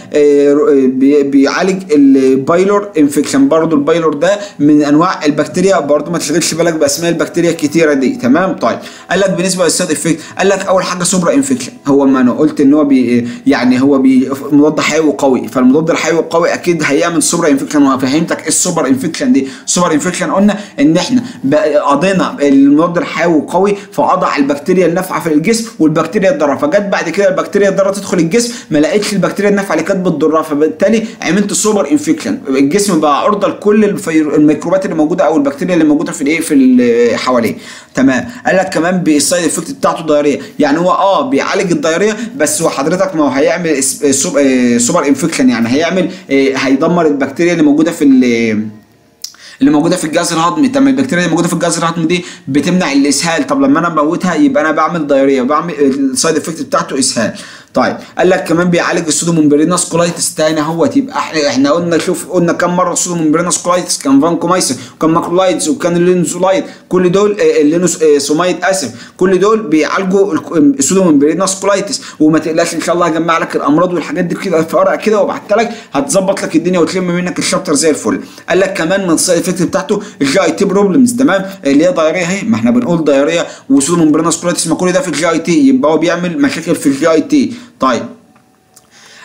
[SPEAKER 1] بيعالج البايلور انفكشن برضو البايلور ده من انواع البكتيريا برضو ما تشغلش بالك باسماء البكتيريا الكتيره دي تمام طيب قال لك بالنسبه للسايد افكت قال لك اول حاجه سوبرا انفكشن هو ما انا قلت ان هو بي يعني هو بي مضاد حيوي قوي فالمضاد الحيوي القوي اكيد هيعمل سوبرا انفكشن وانا فهمتك ايه السوبر انفكشن دي السوبر انفكشن قلنا ان احنا قضينا المضاد الحيوي القوي فقضى على البكتيريا النافعه في الجسم والبكتيريا الضاره فجت بعد كده البكتيريا الضاره تدخل الجسم ما لقيتش البكتيريا النافعه اللي كانت بتضرها فبالتالي عملت سوبر انفكشن الجسم بقى عرضه لكل الميكروبات اللي موجوده او البكتيريا اللي موجوده في الايه في حواليه تمام قال لك كمان بالسايد افكت بتاعته دايريه يعني هو اه بيعالج الدايريه بس هو حضرتك ما هو هيعمل سوبر انفكشن يعني هيعمل هيدمر البكتيريا اللي موجوده في اللي موجوده في الجهاز الهضمي طب البكتيريا اللي موجوده في الجهاز الهضمي دي بتمنع الاسهال طب لما انا اموتها يبقى انا بعمل دايريه بعمل السايد افكت بتاعته اسهال طيب قال لك كمان بيعالج السودومومبريناس كولايتس تاني اهوت يبقى احنا احنا قلنا شوف قلنا كم مره السودومومبريناس كولايتس كان فانكومايسين وكان ماكرولايتس وكان اللينزولايت كل دول اللينوسومايد اسف كل دول بيعالجوا السودومومبريناس كولايتس وما تقلقش ان شاء الله هجمع لك الامراض والحاجات دي كده في ورقه كده وابعتها لك هتظبط لك الدنيا وتلم منك الشابتر زي الفل قال لك كمان من السايد افكت بتاعته الجي اي تي بروبلمز تمام اللي هي دايريه اهي ما احنا بنقول دايريه وسودومومبريناس كولايتس ما كل ده في الجي اي تي يبقى هو بيعمل مشاكل في الجي اي تي طيب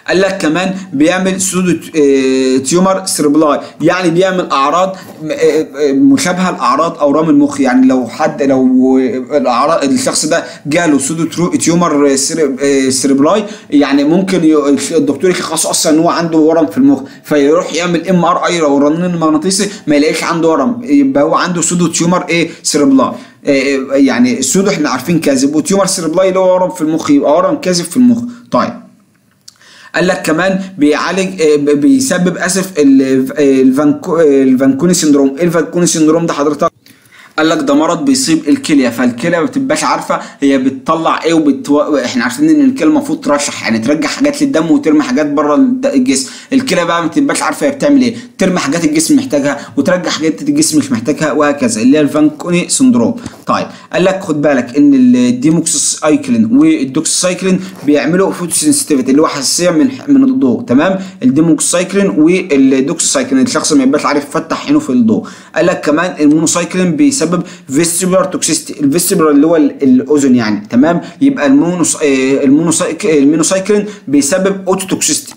[SPEAKER 1] قال لك كمان بيعمل سودو ت- تيومر سيربلاي يعني بيعمل اعراض م- آه، مشابهه لاعراض اورام المخ يعني لو حد لو الاعراض الشخص ده جاله سودو ترو- تيومر سير- آه، سيربلاي يعني ممكن ي- الدكتور يشخصه اصلا ان هو عنده ورم في المخ فيروح يعمل ام ار اي او رنين مغناطيسي ما يلاقيش عنده ورم يبقى هو عنده سودو تيومر ايه سيربلاي آه، يعني السودو احنا عارفين كاذب وتيومر سيربلاي اللي هو ورم في المخ يبقى ورم كاذب في المخ طيب قال لك كمان بيعالج آه، ب- بيسبب اسف ال- الفانكو الفانكوني سندروم ايه الفانكوني سندروم ده حضرتك قال لك ده مرض بيصيب الكليه فالكليه ما بتبقاش عارفه هي بتطلع ايه وبتو... احنا عارفين ان الكليه المفروض ترشح يعني ترجع حاجات للدم وترمي حاجات بره الد- الجسم الكليه بقى ما بتبقاش عارفه هي بتعمل ايه ترمي حاجات الجسم محتاجها وترجع حاجات الجسم مش محتاجها وهكذا اللي هي الفانكوني سندروم طيب قال لك خد بالك ان الديموكسيسايكلين والدوكسيسايكلين بيعملوا فوتوسنسيتيفيتي اللي هو حساسيه من من الضوء تمام الديموكسيسايكلين والدوكسيسايكلين الشخص ما يبقاش عارف يفتح عينه في الضوء قال لك كمان المونوسايكلين بيسبب فيستيبولار توكسيستي الفيستيبولار اللي هو ال- الاذن يعني تمام يبقى المونوس آه، المونوسايك المينوسايكلين بيسبب اوتو توكسيستي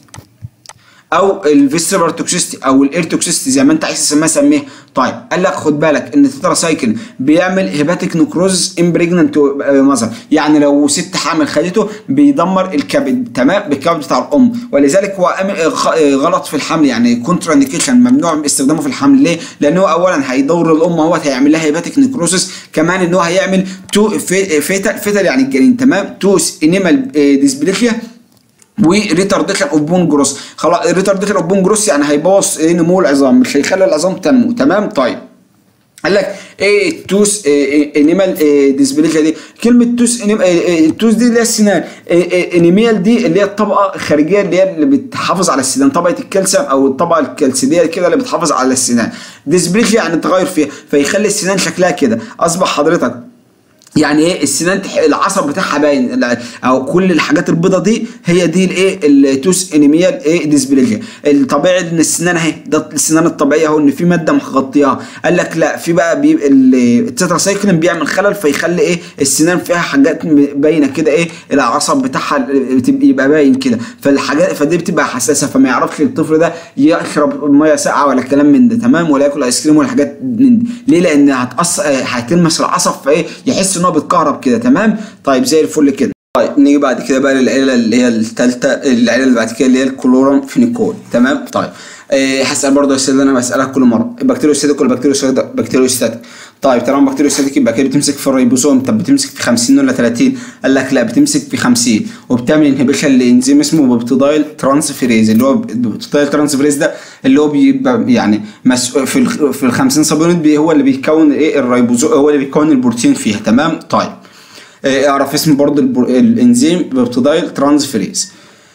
[SPEAKER 1] او الفيستيبولار توكسيستي او الاير توكسيستي زي ما انت عايز تسميها سميها طيب قال لك خد بالك ان التتراسايكل بيعمل هيباتيك نكروز ان بريجننت ماذر يعني لو ست حامل خدته بيدمر الكبد تمام بالكبد بتاع الام ولذلك هو أم- آه، خ- آه، غلط في الحمل يعني كونترا انديكيشن ممنوع من استخدامه في الحمل ليه؟ لان هو اولا هيضر الام هو هيعمل لها هيباتيك نكروزس كمان ان هو هيعمل تو في- فيتال فيتال يعني الجنين تمام توس انيمال ديسبليشيا وريتارديشن اوف بون جروس خلاص الريتارديشن اوف بون جروس يعني هيبوظ إيه نمو العظام مش هيخلي العظام تنمو تمام طيب قال لك ايه التوس انيمال ديسبليجيا دي كلمه توس إنيم- إيه، إيه، التوس دي اللي هي السنان انيميال دي اللي هي الطبقه الخارجيه اللي هي اللي بتحافظ على السنان طبقه الكالسيوم او الطبقه الكالسيديه كده اللي بتحافظ على السنان ديسبليجيا يعني تغير فيها فيخلي السنان شكلها كده اصبح حضرتك يعني ايه السنان تح... العصب بتاعها باين ال- او كل الحاجات البيضه دي هي دي الايه التوس انيميال ايه ديسبليجيا الطبيعي ان السنان اهي ده السنان الطبيعيه اهو ان في ماده مغطياها قال لك لا في بقى بي... ال- التتراسايكلين بيعمل خلل فيخلي ايه السنان فيها حاجات م- باينه كده ايه العصب بتاعها بتبقى- يبقى باين كده فالحاجات فدي بتبقى حساسه فما يعرفش الطفل ده يشرب ميه ساقعه ولا كلام من ده تمام ولا ياكل ايس كريم ولا حاجات من دي ليه لان هتقص هتلمس العصب فايه يحس ان هو بيتكهرب كده تمام طيب زي الفل كده طيب نيجي بعد كده بقى للعيله اللي هي الثالثه العيله اللي بعد كده اللي هي الكلورام فينيكول تمام طيب إيه هسال برضه السؤال اللي انا بسالها كل مره بكتيريوستاتيك ولا بكتيريوستاتيك بكتيريوستاتيك طيب طالما بكتيريوستاتيك يبقى كده بتمسك في الريبوسوم طب بتمسك في 50 ولا 30 قال لك لا بتمسك في 50 وبتعمل انهبيشن لانزيم اسمه بيبتيدايل ترانسفيريز اللي هو بيبتيدايل ترانسفيريز ده اللي هو بيبقى يعني مسؤول في ال في ال 50 سب يونت بي- هو اللي بيكون ايه الريبوزوم هو اللي بيكون البروتين فيها تمام طيب إيه، اعرف اسم برضه البر- الانزيم بيبتيدايل ترانسفيريز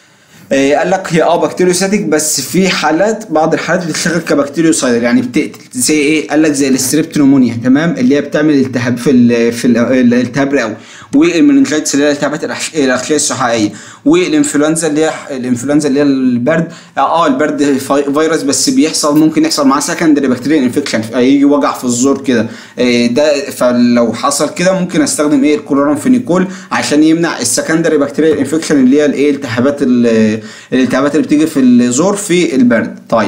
[SPEAKER 1] إيه، قال لك هي اه بكتيريوساتيك بس في حالات بعض الحالات بتشتغل كبكتيريوسايدر يعني بتقتل زي ايه قال لك زي الستريبتونومونيا تمام اللي هي بتعمل التهاب في ال في ال- الالتهاب الرئوي والمننجايتس اللي هي الالتهابات الأح- الاغشيه السحائيه والانفلونزا اللي هي الانفلونزا اللي هي البرد اه البرد في- فيروس بس بيحصل ممكن يحصل معاه سكندري بكتيريا انفكشن هيجي وجع في الزور كده إيه، ده فلو حصل كده ممكن استخدم ايه الكلورامفينيكول عشان يمنع السكندري بكتيريا انفكشن اللي هي الايه التهابات ال- الالتهابات اللي بتيجي في الزور في البرد طيب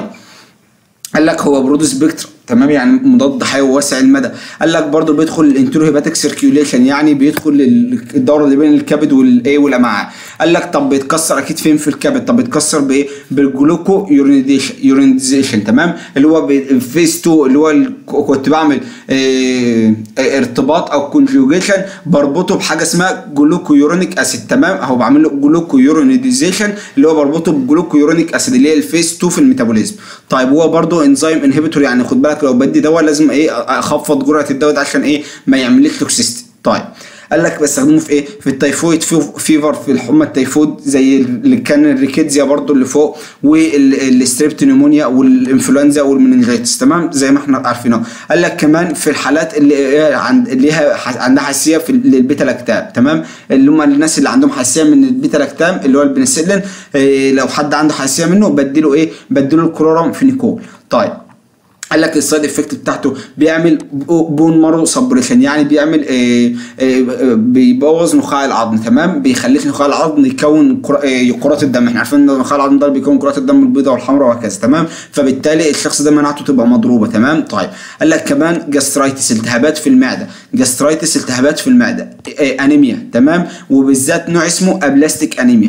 [SPEAKER 1] قال لك هو برود سبيكتر تمام يعني مضاد حيوي واسع المدى قال لك برضه بيدخل الانترو هيباتيك سيركيوليشن يعني بيدخل ال- الدوره اللي بين الكبد والايه والامعاء قال لك طب بيتكسر اكيد فين في الكبد طب بيتكسر بايه بالجلوكو يورينيزيشن يورينيزيشن تمام اللي هو فيس 2 اللي هو ال- كنت بعمل اه اه ارتباط او كونجوجيشن بربطه بحاجه اسمها جلوكو يورونيك اسيد تمام اهو بعمل له جلوكو يورينيزيشن اللي هو بربطه بجلوكو يورونيك اسيد اللي هي الفيس 2 في الميتابوليزم طيب هو برضه انزيم انهبيتور يعني خد بالك لو بدي دواء لازم ايه اخفض جرعه الدواء ده عشان ايه ما يعمليش توكسيستي طيب قال لك بستخدمه في ايه في التيفويد في فيفر في الحمى التيفويد زي اللي كان الريكيدزيا برضو اللي فوق والستريبتونيمونيا والانفلونزا والمننجيتس تمام زي ما احنا عارفينه قال لك كمان في الحالات اللي هي عند اللي هي ح- عندها حساسيه في للبيتا لاكتام تمام اللي هم الناس اللي عندهم حساسيه من البيتا لاكتام اللي هو البنسلين إيه لو حد عنده حساسيه منه بديله ايه بديله الكلورام فينيكول طيب قال لك السايد افكت بتاعته بيعمل بون مارو سبريشن يعني بيعمل آه، آه، بيبوظ نخاع العظم تمام بيخليك نخاع العظم يكون كرا- آه، كرات الدم احنا عارفين ان نخاع العظم ده بيكون كرات الدم البيضاء والحمراء وهكذا تمام فبالتالي الشخص ده مناعته تبقى مضروبه تمام طيب قال لك كمان جاسترايتس التهابات في المعده جاسترايتس التهابات في المعده آه، انيميا تمام وبالذات نوع اسمه ابلاستيك انيميا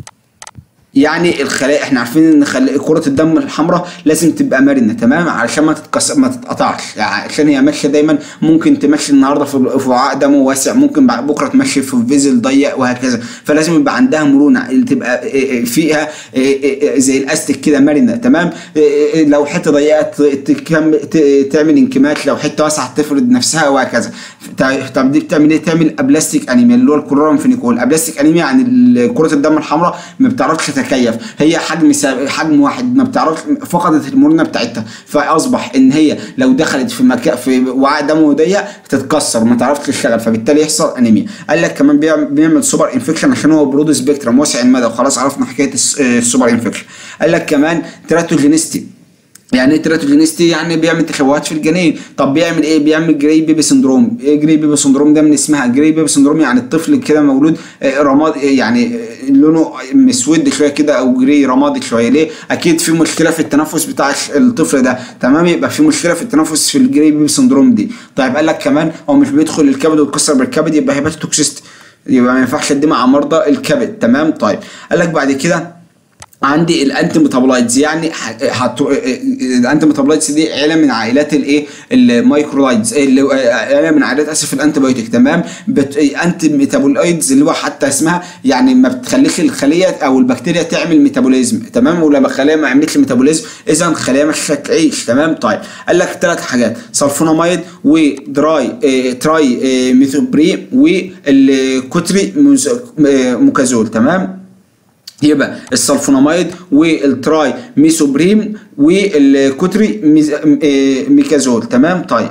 [SPEAKER 1] يعني الخلايا احنا عارفين ان خل... كرة الدم الحمراء لازم تبقى مرنة تمام علشان ما تتكسر ما تتقطعش يعني عشان هي ماشية دايما ممكن تمشي النهارده في في وعاء دم واسع ممكن بعد بكرة تمشي في فيزل ضيق وهكذا فلازم يبقى عندها مرونة اللي تبقى اه، اه، فيها اه، اه، زي الاستيك كده مرنة تمام اه، اه، لو حتة ضيقة ت- تكم... ت- تعمل انكماش لو حتة واسعة تفرد نفسها وهكذا طيب- طب دي بتعمل ايه تعمل ابلاستيك انيميا اللي هو الكلورام فينيكول ابلاستيك انيميا يعني ال- كرة الدم الحمراء ما بتعرفش تتكيف هي حجم سا- حجم واحد ما بتعرفش فقدت المرونه بتاعتها فاصبح ان هي لو دخلت في مكان في وعاء دموي ضيق تتكسر ما تعرفش تشتغل فبالتالي يحصل انيميا قال لك كمان بيعمل, بيعمل سوبر انفكشن عشان هو برود سبيكترم واسع المدى وخلاص عرفنا حكايه الس- آه، السوبر انفكشن قال لك كمان تراتوجينيستي يعني ايه تراتوجينيستي يعني بيعمل تشوهات في الجنين طب بيعمل ايه بيعمل جراي بيبي سندروم ايه جراي بيبي سندروم ده من اسمها جراي بيبي سندروم يعني الطفل كده مولود آه، رماد آه، يعني آه، لونه مسود شويه كده او جراي رمادي شويه ليه اكيد في مشكله في التنفس بتاع الش- الطفل ده تمام يبقى في مشكله في التنفس في الجراي بيبي سندروم دي طيب قال لك كمان هو مش بيدخل الكبد ويتكسر بالكبد يبقى هيباتوتوكسيست يبقى ما ينفعش اديه مع مرضى الكبد تمام طيب قال لك بعد كده عندي الانتي ميتابولايتس يعني ح- حط الانتي ميتابولايتس دي عيله من عائلات الايه المايكرولايتس اللي عيله من عائلات اسف الانتي بايوتيك تمام بت... انتي ميتابولايتس اللي هو حتى اسمها يعني ما بتخليش الخليه او البكتيريا تعمل ميتابوليزم تمام ولما الخليه ما عملتش ميتابوليزم اذا الخليه مش هتعيش تمام طيب قال لك ثلاث حاجات سلفوناميد ودراي آه تراي آه ميثوبري والكوتري موز- آه، موكازول تمام يبقى السلفوناميد والتراي ميسوبريم والكوتري ميز... آه، ميكازول تمام طيب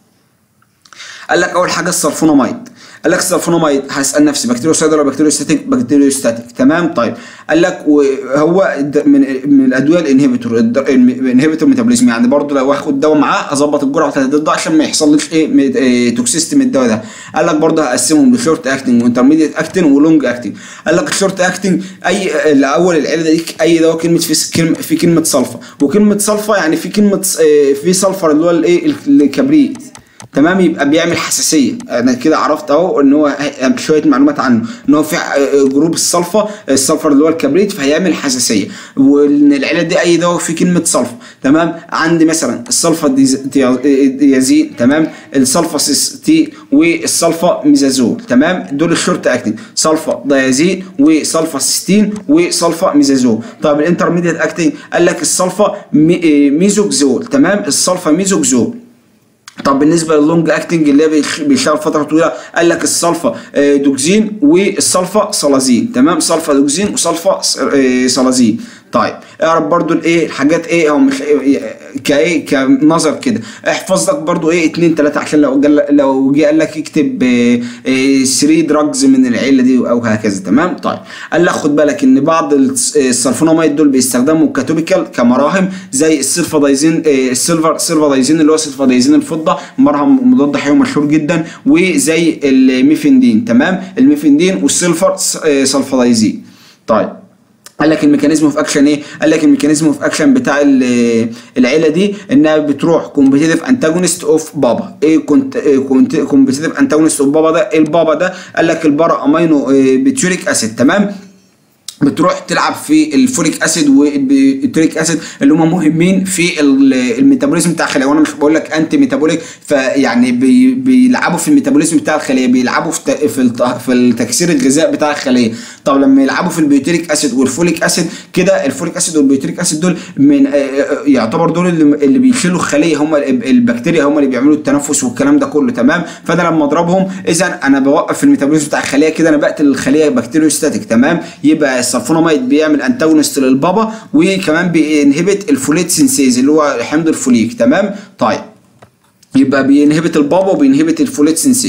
[SPEAKER 1] قال لك اول حاجه السلفوناميد قال لك السلفوناميد هسال نفسي بكتيريوسايد ولا بكتيريوستاتيك بكتيريوستاتيك تمام طيب قال لك وهو د- من من الادويه الانهبيتور الانهبيتور ميتابوليزم يعني برضه لو واخد دواء معاه اظبط الجرعه بتاعت ضده عشان ما يحصلش ايه مي- إيه، توكسيستي من الدواء ده قال لك برضه هقسمهم لشورت اكتنج وانترميديت اكتنج ولونج اكتنج قال لك الشورت اكتنج اي الاول العيله دي اي دواء كلمه في كلمه في كلمه صلفه وكلمه صلفه يعني في كلمه ص- إيه، في صلفر اللي هو الايه الكبريت تمام يبقى بيعمل حساسيه انا كده عرفت اهو ان هو ه- شويه معلومات عنه ان هو في ع- جروب الصلفه الصلفر اللي هو الكبريت فهيعمل حساسيه وان العيله دي اي دواء فيه كلمه صلفه تمام عندي مثلا الصلفه ديز- ديا- ديازين تمام الصلفه سيستين والصلفه ميزازول تمام دول الشورت اكتنج صلفه ديازين وصلفه سيستين وصلفه ميزازول طب الانترميديت اكتنج قال لك الصلفه مي- ميزوكزول تمام الصلفه ميزوكزول طب بالنسبه للونج اكتنج اللي هي بيخ- بيشتغل فتره طويله قال لك السلفا آه، دوكسين والسلفا صلازين تمام سلفا دوكسين وسلفا س- آه، صلازين طيب اعرف برضو الايه الحاجات ايه او مش إيه- كايه كنظر كده احفظ لك برضو ايه اتنين تلاته عشان لو جل لو جه قال لك اكتب 3 دراجز من العيله دي او هكذا تمام طيب قال لك خد بالك ان بعض الس- السلفوناميد دول بيستخدموا كتوبيكال كمراهم زي السلفادايزين آه، السيلفر سيلفادايزين اللي هو سلفادايزين الفضه مرهم مضاد حيوي مشهور جدا وزي الميفندين تمام الميفندين والسيلفر س- آه، سلفادايزين طيب قال لك الميكانيزم اوف اكشن ايه؟ قال لك الميكانيزم اوف اكشن بتاع ال- العيله دي انها بتروح كومبيتيتيف انتاجونست اوف بابا ايه كنت كومبيتيتيف انتاجونست اوف بابا ده ايه البابا ده؟ قال لك البارا امينو بيتيوريك اسيد تمام؟ بتروح تلعب في الفوليك اسيد والبيتريك اسيد اللي هم مهمين في ال- الميتابوليزم بتاع الخليه وانا مش بقول لك انتي ميتابوليك فيعني بي بيلعبوا في الميتابوليزم بتاع الخليه بيلعبوا في ت- في الت- في التكسير الغذاء بتاع الخليه طب لما يلعبوا في البيوتريك اسيد والفوليك اسيد كده الفوليك اسيد والبيوتريك اسيد دول من آه، آه، يعتبر دول اللي, اللي بيشيلوا الخليه هم ال- البكتيريا هم اللي بيعملوا التنفس والكلام ده كله تمام فانا لما اضربهم اذا انا بوقف الميتابوليزم بتاع الخليه كده انا بقتل الخليه بكتيريوستاتيك تمام يبقى السلفوناميد بيعمل انتاجونست للبابا وكمان بينهبت الفوليت سينسيز اللي هو حمض الفوليك تمام طيب يبقى بينهبت البابا وبينهبت الفوليت سينسيز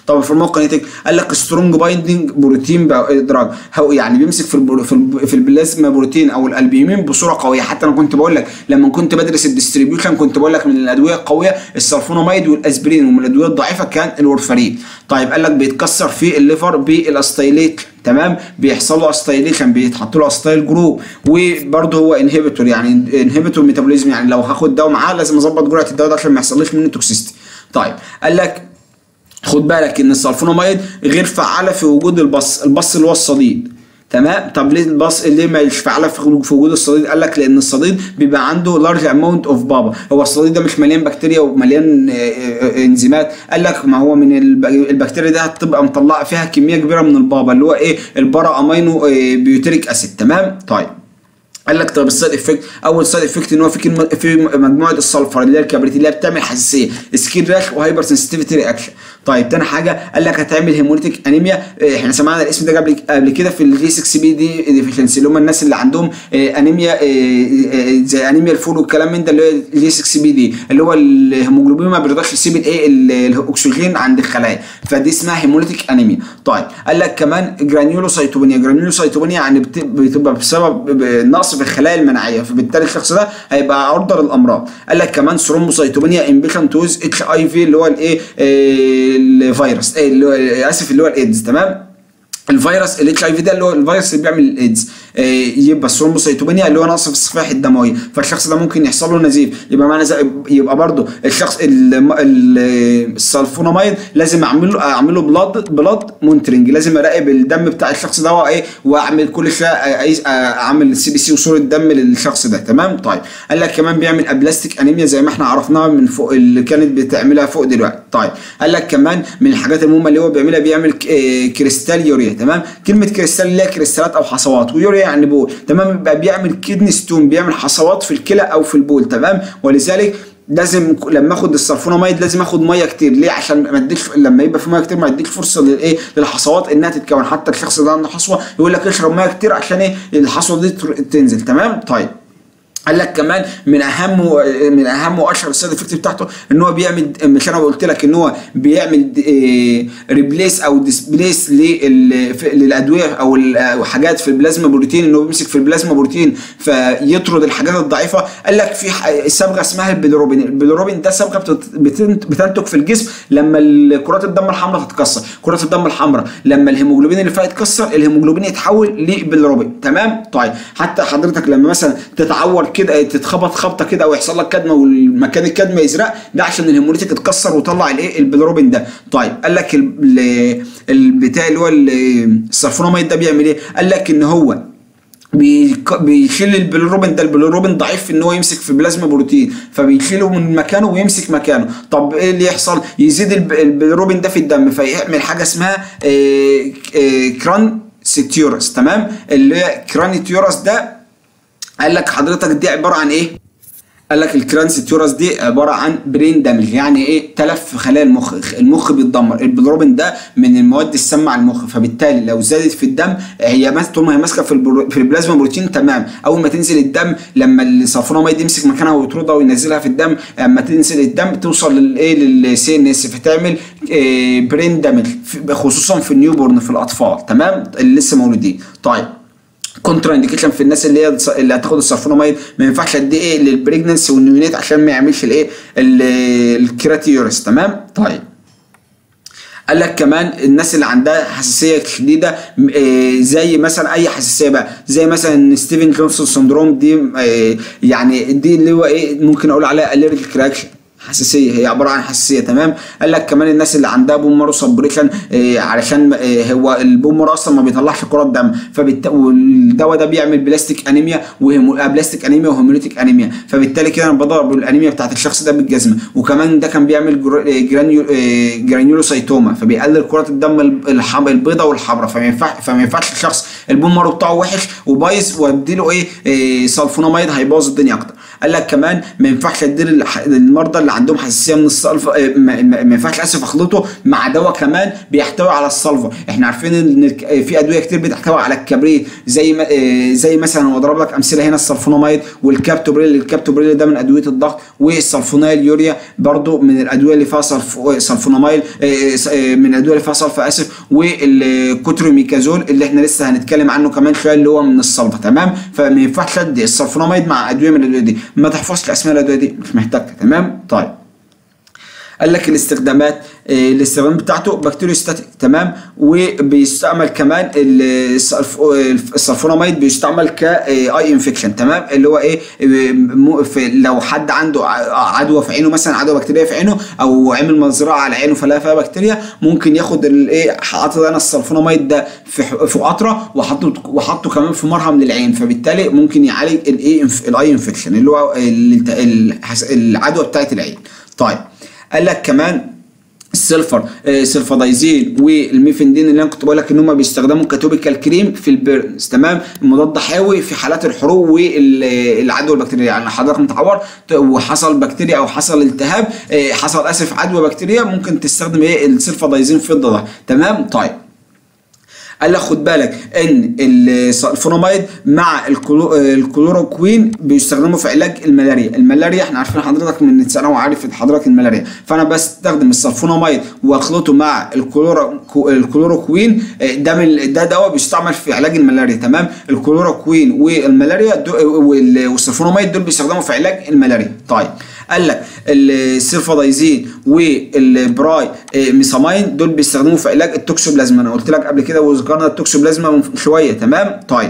[SPEAKER 1] طب الفارماكونيتيك قال لك سترونج بايندنج بروتين ادراج هو يعني بيمسك في البرو في, الب في البلازما بروتين او الالبيومين بصوره قويه حتى انا كنت بقول لك لما كنت بدرس الديستريبيوشن كنت بقول لك من الادويه القويه السلفوناميد والاسبرين ومن الادويه الضعيفه كان الورفارين طيب قال لك بيتكسر في الليفر بالاستايليت تمام بيحصل له استايليشن بيتحط له استايل جروب وبرده هو انهبيتور يعني انهبيتور ميتابوليزم يعني لو هاخد دواء معاه لازم اظبط جرعه الدواء ده عشان ما يحصلش منه توكسيستي طيب قال لك خد بالك ان السلفوناميد غير فعاله في وجود البص البص اللي هو الصديد تمام طب ليه البص ليه مش فعاله في وجود الصديد قال لك لان الصديد بيبقى عنده لارج اماونت اوف بابا هو الصديد ده مش مليان بكتيريا ومليان انزيمات قال لك ما هو من البكتيريا دي هتبقى مطلعه فيها كميه كبيره من البابا اللي هو ايه البارا امينو بيوتريك اسيد تمام طيب قال لك طب السايد افكت اول سايد افكت ان هو في كلمه في مجموعه السلفر اللي هي الكبريت اللي هي بتعمل حساسيه سكين راش وهايبر سنسيتيفيتي رياكشن طيب تاني حاجه قال لك هتعمل هيموليتيك انيميا احنا سمعنا الاسم ده قبل قبل كده في الجي 6 بي دي ديفيشنسي اللي هم الناس اللي عندهم انيميا زي انيميا الفول والكلام من ده اللي هو الجي 6 بي دي اللي هو الهيموجلوبين ما بيرضاش يسيب الايه الاكسجين عند الخلايا فدي اسمها هيموليتيك انيميا طيب قال لك كمان جرانيولوسايتوبينيا جرانيولوسايتوبينيا يعني بتبقى بسبب نقص في الخلايا المناعيه فبالتالي الشخص ده هيبقى عرضه للامراض قال لك كمان ثرومبوسايتوبينيا امبيشن توز اتش اي في اللي هو الايه الفيروس ايه اللي هو اسف اللي هو الايدز تمام الفيروس الاتش اي في ده اللي هو الفيروس اللي بيعمل الايدز يبقى الثرومبوسيتوبينيا اللي هو نقص في الصفائح الدمويه فالشخص ده ممكن يحصل له نزيف يبقى معنى يبقى برضه الشخص السلفوناميد لازم اعمل له اعمل له بلاد بلاد مونترنج لازم اراقب الدم بتاع الشخص ده وايه واعمل كل شويه اعمل سي بي سي وصوره دم للشخص ده تمام طيب قال لك كمان بيعمل ابلاستيك انيميا زي ما احنا عرفناها من فوق اللي كانت بتعملها فوق دلوقتي طيب قال لك كمان من الحاجات المهمه اللي هو بيعملها بيعمل كريستال يوريا تمام كلمه كريستال اللي هي كريستالات او حصوات ويوريا يعني بول تمام يبقى بيعمل كدني ستون بيعمل حصوات في الكلى او في البول تمام ولذلك لازم لما اخد السلفوناميد لازم اخد ميه كتير ليه عشان ما اديش لما يبقى في ميه كتير ما اديش فرصه للايه للحصوات انها تتكون حتى الشخص ده عنده حصوه يقول لك اشرب ميه كتير عشان ايه الحصوه دي تنزل تمام طيب قال لك كمان من اهم و... من اهم واشهر السايد افكت بتاعته ان هو بيعمل مش انا قلت لك ان هو بيعمل ريبليس او ديسبليس لل... للادويه او حاجات في البلازما بروتين ان هو بيمسك في البلازما بروتين فيطرد الحاجات الضعيفه قال لك في صبغه اسمها البيلروبين البيلروبين ده صبغه بت... بتنتج في الجسم لما كرات الدم الحمراء تتكسر كرات الدم الحمراء لما الهيموجلوبين اللي فيها يتكسر الهيموجلوبين يتحول لبيلروبين تمام طيب حتى حضرتك لما مثلا تتعور كده تتخبط خبطه كده او يحصل لك كدمه والمكان الكدمه يزرق ده عشان الهيموليتيك اتكسر وطلع الايه البيلروبين ده طيب قال لك البتاع اللي هو السلفوناميد ده بيعمل ايه قال لك ان هو بيشيل البيلروبين ده البيلروبين ضعيف في ان هو يمسك في بلازما بروتين فبيشيله من مكانه ويمسك مكانه طب ايه اللي يحصل يزيد البيلروبين ده في الدم فيعمل حاجه اسمها كران سيتيورس تمام اللي هي كرانيتيورس ده قال لك حضرتك دي عباره عن ايه؟ قال لك الكرانسيتيورس دي عباره عن برين دامج يعني ايه تلف في خلايا المخ المخ بيتدمر البيلروبين ده من المواد السامه على المخ فبالتالي لو زادت في الدم هي طول ما هي ماسكه في, البرو... في البلازما بروتين تمام اول ما تنزل الدم لما الصفراميد يمسك مكانها ويطردها وينزلها في الدم اما تنزل الدم توصل للايه للسي ان اس فتعمل إيه برين دامج خصوصا في النيوبورن في الاطفال تمام اللي لسه مولودين طيب كونترا انديكيشن في الناس اللي هي اللي هتاخد السلفوناميد ما ينفعش قد ايه للبريجننسي والنيونيت عشان ما يعملش الايه الكراتيورس تمام طيب قال لك كمان الناس اللي عندها حساسيه شديده زي مثلا اي حساسيه بقى زي مثلا ستيفن جونسون سندروم دي يعني دي اللي هو ايه ممكن اقول عليها اليرجيك رياكشن حساسيه هي عباره عن حساسيه تمام قال لك كمان الناس اللي عندها بوم مارو سبريشن إيه علشان إيه هو البوم مارو اصلا ما بيطلعش كرات دم فبالت... والدواء ده بيعمل بلاستيك انيميا وهيمو... بلاستيك انيميا وهيموليتيك انيميا فبالتالي كده انا بضرب الانيميا بتاعت الشخص ده بالجزمه وكمان ده كان بيعمل جر... جرانيو... جرانيولوسايتوما فبيقلل كرات الدم الحم... البيضاء والحمراء فما ينفع فما ينفعش الشخص البوم مارو بتاعه وحش وبايظ واديله ايه, إيه سلفوناميد هيبوظ الدنيا اكتر قال لك كمان ما ينفعش ادير الح- المرضى اللي عندهم حساسيه من الصلفه آه، ما ما- ما ينفعش اسف اخلطه مع دواء كمان بيحتوي على الصلفه احنا عارفين ان الك- آه، في ادويه كتير بتحتوي على الكبريت زي ما آه، زي مثلا هو ضرب لك امثله هنا السلفوناميد والكابتوبريل الكابتوبريل ده من ادويه الضغط والسلفونيل يوريا برضو من الادويه اللي فيها صلف سلفوناميل آه، س- آه، من الادويه اللي فيها صلف اسف والكوتروميكازول اللي احنا لسه هنتكلم عنه كمان شويه اللي هو من الصلفه تمام فما ينفعش ادي السلفوناميد مع ادويه من الادويه دي ما تحفظش اسماء الادويه دي مش محتاجها تمام طيب قال لك الاستخدامات آه، الاستخدام بتاعته بكتيريوستاتيك تمام وبيستعمل كمان ال- السلف- السلفوناميد بيستعمل كاي انفكشن تمام اللي هو ايه آه، مو- في لو حد عنده ع- عدوى في عينه مثلا عدوى بكتيريه في عينه او عمل مزرعه على عينه فلقى فيها بكتيريا ممكن ياخد الايه حاطط انا السلفوناميد ده في ح- في قطره وحطه وحطه كمان في مرهم للعين فبالتالي ممكن يعالج الايه الاي انفكشن اللي هو ال- ال- العدوى بتاعت العين طيب قال لك كمان السلفر آه، سلفادايزين والميفندين اللي انا كنت بقول لك ان هم بيستخدموا كتوبيكال كريم في البيرنز تمام مضاد حيوي في حالات الحروق والعدوى البكتيريه يعني حضرتك متعور ت- وحصل بكتيريا او حصل التهاب آه، حصل اسف عدوى بكتيريه ممكن تستخدم ايه السلفادايزين في الضغط تمام طيب قال لك خد بالك ان الفوناميد مع الكلو- الكلوروكوين بيستخدموا في علاج الملاريا الملاريا احنا عارفين حضرتك من ثانوي عارف حضرتك الملاريا فانا بستخدم السلفوناميد واخلطه مع الكلورو- الكلوروكوين اه، ده من ده دواء بيستعمل في علاج الملاريا تمام الكلوروكوين والملاريا دو- وال- والسلفوناميد دول بيستخدموا في علاج الملاريا طيب قال لك السيرفادايزين والبراي اه، ميثامين دول بيستخدموا في علاج التوكسوبلازما انا قلت لك قبل كده وذكرنا التوكسوبلازما من شويه تمام طيب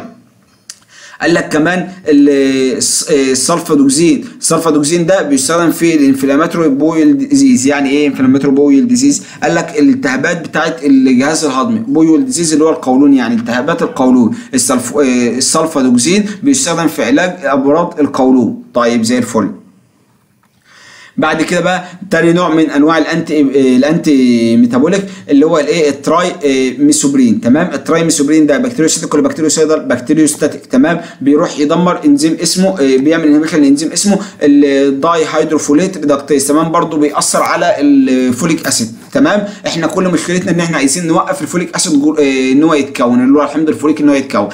[SPEAKER 1] قال لك كمان ال- الس- السلفادوكسين السلفادوكسين ده بيستخدم في الانفلاماتوري بويل ديزيز يعني ايه انفلاماتوري بويل ديزيز قال لك الالتهابات بتاعت الجهاز الهضمي بويل ديزيز اللي هو القولون يعني التهابات القولون السلف... آه، السلفادوكسين بيستخدم في علاج امراض القولون طيب زي الفل بعد كده بقى تاني نوع من انواع الانتي الانتي ميتابوليك اللي هو الايه التراي آه، ميسوبرين تمام التراي ميسوبرين ده بكتيريوستاتيك ولا بكتيريوسيدال بكتيريوستاتيك تمام بيروح يدمر انزيم اسمه آه، بيعمل انهبيشن لانزيم اسمه الداي هيدروفوليت ريدكتيز تمام برضو بيأثر على الفوليك اسيد تمام احنا كل مشكلتنا ان احنا عايزين نوقف الفوليك اسيد جو- آه، ان هو يتكون اللي هو الحمض الفوليك ان هو يتكون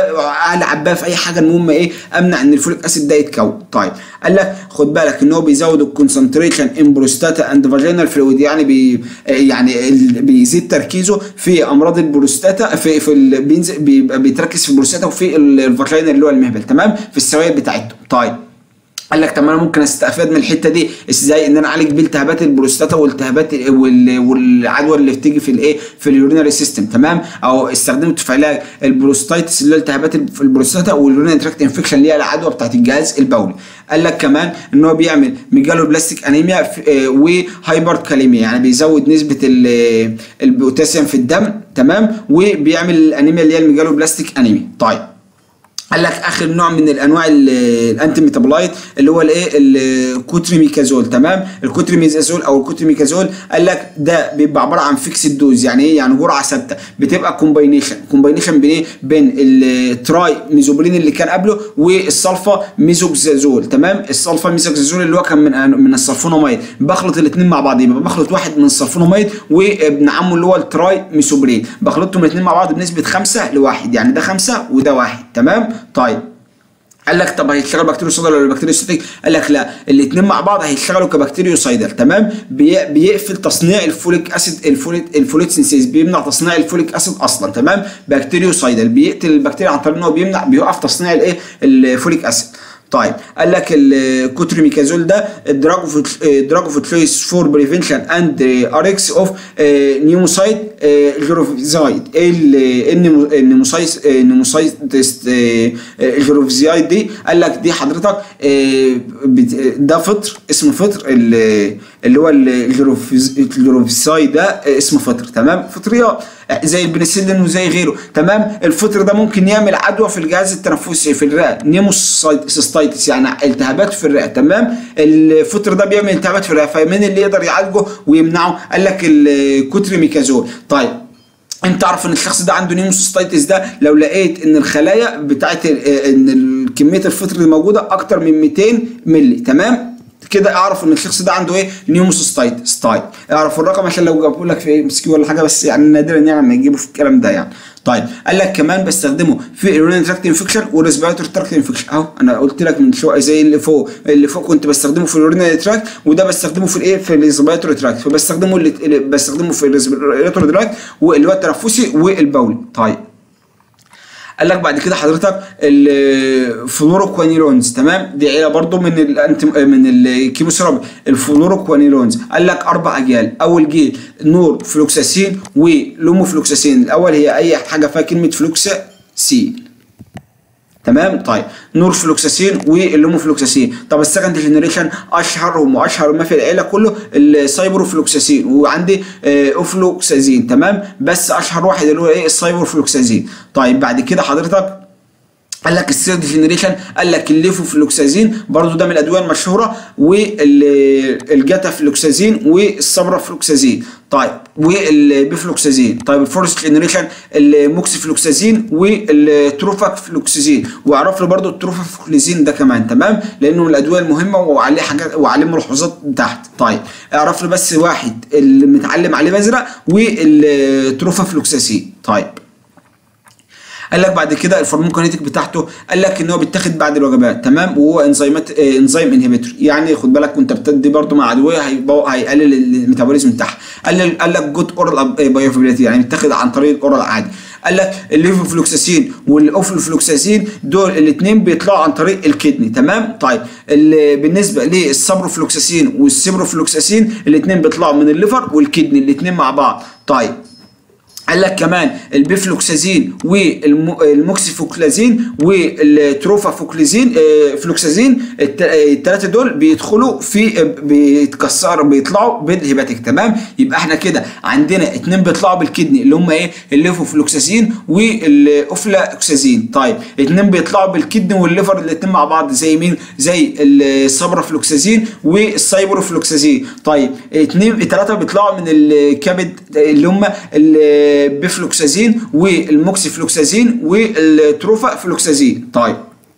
[SPEAKER 1] فالعب بقى في اي حاجه المهم ايه امنع ان الفوليك اسيد ده يتكون طيب قال لك خد بالك ان هو بيزود الكونسنتريشن ان بروستاتا اند فاجينال فلويد يعني بي يعني ال- بيزيد تركيزه في امراض البروستاتا في في ال- بينزل بيبقى بيتركز في البروستاتا وفي ال- الفاجينا اللي هو المهبل تمام في السوائل بتاعتهم طيب قال لك طب ما انا ممكن استفاد من الحته دي ازاي ان انا اعالج بيه التهابات البروستاتا والتهابات وال- والعدوى اللي بتيجي في الايه في اليورينري سيستم تمام او استخدمته في علاج البروستايتس اللي هي التهابات في البروستاتا واليورينري تراكت انفكشن اللي هي العدوى بتاعت الجهاز البولي قال لك كمان ان هو بيعمل ميجالو بلاستيك انيميا في- آه، وهايبر كاليميا يعني بيزود نسبه ال- البوتاسيوم في الدم تمام وبيعمل الانيميا اللي هي الميجالو بلاستيك انيميا طيب قال لك اخر نوع من الانواع ال- الانتي ميتابولايت اللي هو الايه الكوتريميكازول تمام الكوتريميزازول او الكوتريميكازول قال لك ده بيبقى عباره عن فيكس دوز يعني ايه يعني جرعه ثابته بتبقى كومباينيشن كومباينيشن بين ايه بين التراي ميزوبرين اللي كان قبله والسلفا ميزوكسازول تمام السلفا ميزوكسازول اللي هو كان من من السلفوناميد بخلط الاثنين مع بعض يبقى بخلط واحد من السلفوناميد وابن عمه اللي هو التراي ميسوبرين بخلطهم الاثنين مع بعض بنسبه 5 لواحد يعني ده 5 وده واحد تمام طيب قال لك طب هيشتغل بكتيريوسايدر ولا بكتيريوستاتيك؟ قال لك لا الاثنين مع بعض هيشتغلوا كبكتيريوسايدر تمام بي- بيقفل تصنيع الفوليك اسيد الفوليت الفوليت سينسيز بيمنع تصنيع الفوليك اسيد اصلا تمام بكتيريوسايدر بيقتل البكتيريا عن طريق ان هو بيمنع بيوقف تصنيع الايه الفوليك اسيد طيب قال لك الكوتريميكازول ده دراج اوف دراج اوف تشويس فور بريفنشن اند اريكس اوف نيوموسايد جيروفيزايد النيموسايد النيموسايد جيروفيزايد دي قال لك دي حضرتك آه، بت- ده فطر اسمه فطر ال- اللي هو الجيروفيز- الجيروفيزايد ده آه، اسمه فطر تمام فطريات آه، زي البنسلين وزي غيره تمام الفطر ده ممكن يعمل عدوى في الجهاز التنفسي في الرئه نيموسيستايتس يعني التهابات في الرئه تمام الفطر ده بيعمل التهابات في الرئه فمين اللي يقدر يعالجه ويمنعه قال لك الكوتريميكازول طيب انت تعرف ان الشخص ده عنده نيموسيستايتس ده لو لقيت ان الخلايا بتاعت ان كميه الفطر اللي موجوده اكتر من 200 مللي تمام كده اعرف ان الشخص ده عنده ايه نيوموسيستايتس طيب اعرف الرقم عشان لو جابوا لك في ام اس كيو ولا حاجه بس يعني نادرا يعني ما يجيبوا في الكلام ده يعني طيب قال لك كمان بستخدمه في اليورين تراكت انفكشن والريسبيراتوري تراكت انفكشن اهو انا قلت لك من شويه زي اللي فوق اللي فوق كنت بستخدمه في اليورين تراكت وده بستخدمه في الايه في الريسبيراتوري تراكت فبستخدمه اللي بستخدمه في الريسبيراتوري تراكت واللي هو التنفسي والبولي طيب قال لك بعد كده حضرتك الفلوروكوانيلونز تمام دي عيله برضو من الانت من الكيموثيرابي الفلوروكوانيلونز قال لك اربع اجيال اول جيل نور فلوكساسين ولوموفلوكساسين الاول هي اي حاجه فيها كلمه فلوكساسين تمام طيب نور فلوكساسين واللوموفلوكساسين طب السكند جنريشن اشهرهم واشهر ما في العيله كله السايبروفلوكساسين وعندي آه اوفلوكسازين تمام بس اشهر واحد اللي هو ايه السايبروفلوكسازين طيب بعد كده حضرتك قال لك الثيرد جنريشن قال لك الليفوفلوكسازين برضو ده من الادويه المشهوره والجاتافلوكسازين والسبرافلوكسازين طيب والبيفلوكسازين طيب الفورست جنريشن الموكسيفلوكسازين والتروفاكفلوكسازين واعرف له برضو التروفافلوكسازين ده كمان تمام لانه من الادويه المهمه وعليه حاجات وعليه ملحوظات تحت طيب اعرف له بس واحد اللي متعلم عليه بزرق والتروفافلوكسازين طيب قال لك بعد كده الفارماكونيتيك بتاعته قال لك ان هو بيتاخد بعد الوجبات تمام وهو انزيمات انزيم انهبيتور يعني خد بالك وانت بتدي برضه مع ادويه هيقلل الميتابوليزم بتاعها قال قال لك جود اورال بايوفيلاتي يعني بيتاخد عن طريق الاورال عادي قال لك الليفوفلوكساسين والاوفلوفلوكساسين دول الاثنين بيطلعوا عن طريق الكدني تمام طيب بالنسبه للسبروفلوكساسين والسيبروفلوكساسين الاثنين بيطلعوا من الليفر والكدني الاثنين مع بعض طيب قال لك كمان البيفلوكسازين والموكسيفوكلازين والتروفافوكلازين فلوكسازين الثلاثه دول بيدخلوا في بيتكسروا بيطلعوا بالهيباتيك تمام يبقى احنا كده عندنا اثنين بيطلعوا بالكدني اللي هم ايه الليفوفلوكسازين والاوفلاكسازين طيب اثنين بيطلعوا بالكدني والليفر الاثنين مع بعض زي مين زي السبرافلوكسازين والسايبروفلوكسازين طيب اثنين ثلاثه بيطلعوا من الكبد اللي هم البيفلوكسازين والموكسيفلوكسازين والتروفافلوكسازين طيب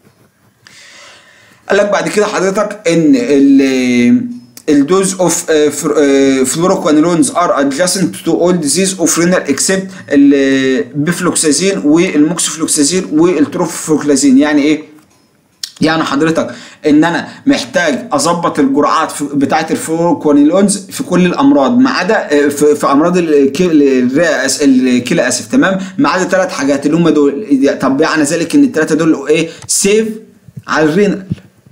[SPEAKER 1] قال لك بعد كده حضرتك ان الدوز اوف فلوروكوانيلونز ار ادجاسنت تو اول ديزيز اوف رينال اكسبت البيفلوكسازين والموكسيفلوكسازين والتروفافلوكسازين يعني ايه يعني حضرتك ان انا محتاج اظبط الجرعات بتاعه الفلوروكوانيلونز في كل الامراض ما عدا في, في امراض الرئه الكلى اسف تمام ما عدا ثلاث حاجات اللي هم دول طب يعني ذلك ان الثلاثه دول ايه سيف على الرينال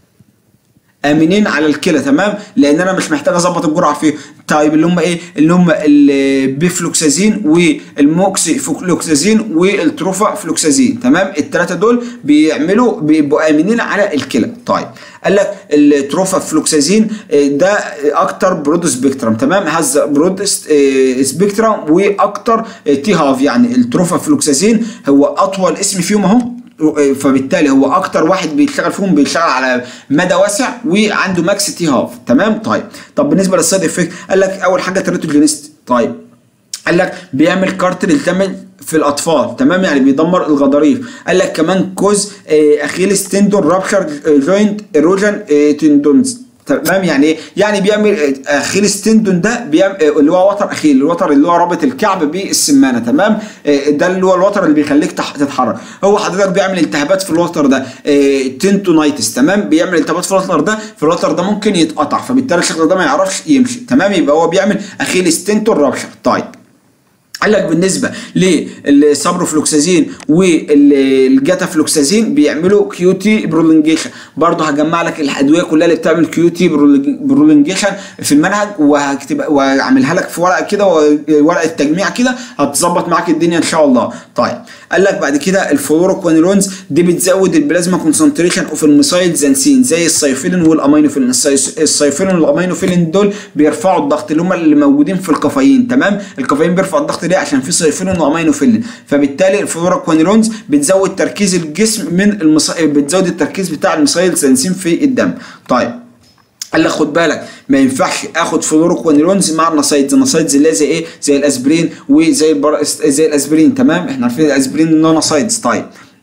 [SPEAKER 1] امنين على الكلى تمام لان انا مش محتاج اظبط الجرعه فيه طيب اللي هم ايه اللي هم البيفلوكسازين والموكسيفلوكسازين والتروفافلوكسازين تمام الثلاثه دول بيعملوا بيبقوا امنين على الكلى طيب قال لك التروفافلوكسازين ده اكتر برود سبيكترم تمام هذا برود سبيكترم واكتر تي هاف يعني التروفافلوكسازين هو اطول اسم فيهم اهو فبالتالي هو اكتر واحد بيشتغل فيهم بيشتغل على مدى واسع وعنده ماكس تي هاف تمام طيب طب بالنسبه للسايد افكت قال لك اول حاجه تريتوجينيست طيب قال لك بيعمل كارتل التمل في الاطفال تمام يعني بيدمر الغضاريف قال لك كمان كوز اخيلس تندون رابشر جوينت ايروجن تندونز تمام يعني ايه؟ يعني بيعمل اخيل تندون ده بيعمل اللي هو وتر اخيل الوتر اللي هو رابط الكعب بالسمانه تمام ده اللي هو الوتر اللي بيخليك تتحرك هو حضرتك بيعمل التهابات في الوتر ده تنتونايتس تمام بيعمل التهابات في الوتر ده فالوتر ده ممكن يتقطع فبالتالي الشخص ده ما يعرفش يمشي تمام يبقى هو بيعمل اخيل تندون رابشر طيب قال لك بالنسبه للسبروفلوكسازين والجاتافلوكسازين بيعملوا كيوتي برولونجيشن برضه هجمع لك الادويه كلها اللي بتعمل كيوتي برولونجيشن في المنهج وهكتب واعملها لك في ورقه كده ورقه تجميع كده هتظبط معاك الدنيا ان شاء الله طيب قال لك بعد كده الفلوروكوانيلونز دي بتزود البلازما كونسنتريشن اوف الميثايل زانسين زي السايفيلين والامينوفيلين السايفيلين والامينوفيلين دول بيرفعوا الضغط اللي هم اللي موجودين في الكافيين تمام الكافيين بيرفع الضغط ليه عشان في سايفيلين وامينوفيلين فبالتالي الفلوروكوانيلونز بتزود تركيز الجسم من المص... بتزود التركيز بتاع الميثايل زانسين في الدم طيب قال لك خد بالك ما ينفعش اخد فلوروكوانيلونز مع النسايدز النسايدز اللي هي زي ايه زي الاسبرين وزي البر... زي الاسبرين تمام احنا عارفين الاسبرين نو نسايدز طيب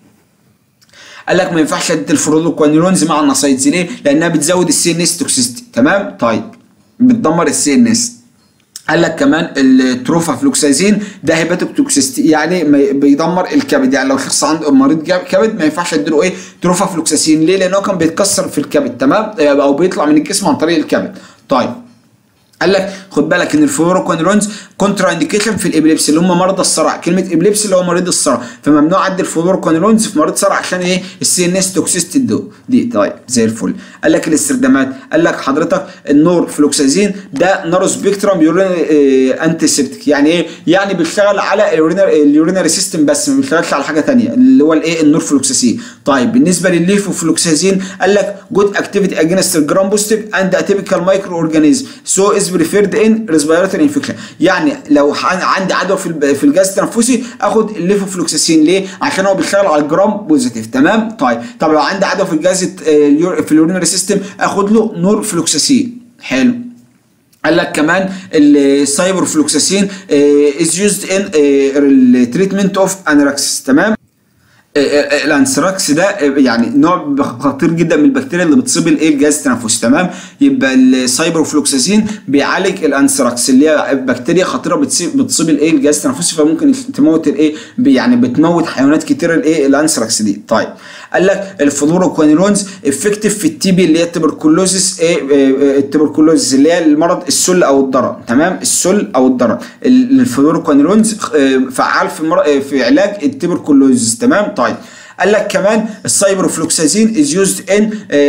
[SPEAKER 1] قال لك ما ينفعش ادي الفلوروكوانيلونز مع النسايدز ليه لانها بتزود السي ان اس توكسيستي تمام طيب بتدمر السي ان اس قال لك كمان التروفا فلوكسازين ده هيباتيك توكسيستي يعني بيدمر الكبد يعني لو شخص عنده مريض كبد ما ينفعش اديله ايه تروفا فلوكساسين ليه لان هو كان بيتكسر في الكبد تمام او بيطلع من الجسم عن طريق الكبد طيب قال لك خد بالك ان الفلوروكوانيرونز كونترا انديكيشن في الابليبسي اللي هم مرضى الصرع كلمه ابليبسي اللي هو مريض الصرع فممنوع ادي الفلوروكوانيرونز في مريض الصرع عشان ايه السي ان اس توكسيستي دو دي طيب زي الفل قال لك الاستخدامات قال لك حضرتك النور فلوكسازين ده نارو سبيكترم انتي سيبتيك يعني ايه يعني بيشتغل على اليورينري سيستم بس ما بيشتغلش على حاجه ثانيه اللي هو الايه النور فلوكسازين طيب بالنسبه للليفوفلوكسازين قال لك جود اكتيفيتي اجينست الجرام بوزيتيف اند اتيبيكال مايكرو اورجانيزم سو از بريفيرد ان ريسبيراتوري انفكشن يعني لو عندي عدوى في في الجهاز التنفسي اخد الليفوفلوكساسين ليه عشان هو بيشتغل على الجرام بوزيتيف تمام طيب طب لو عندي عدوى في الجهاز في اليورينري سيستم اخد له نور فلوكساسين حلو قال لك كمان السايبر فلوكساسين از يوزد ان التريتمنت اوف انراكسس تمام الانثراكس ده يعني نوع خطير جدا من البكتيريا اللي بتصيب الايه الجهاز التنفسي تمام يبقى السايبروفلوكساسين بيعالج الانثراكس اللي هي بكتيريا خطيره بتصيب بتصيب الايه الجهاز التنفسي فممكن تموت الايه يعني بتموت حيوانات كتيره الايه الانثراكس دي طيب قال لك الفلوروكوانيلونز افكتيف في التي بي اللي هي التبركلوزيس ايه التبركلوزيس اللي هي المرض السل او الضرر تمام السل او الضرر الفلوروكوانيلونز فعال في مر... في علاج التبركلوزيس تمام طيب قال لك كمان السايبروفلوكسازين از يوزد ان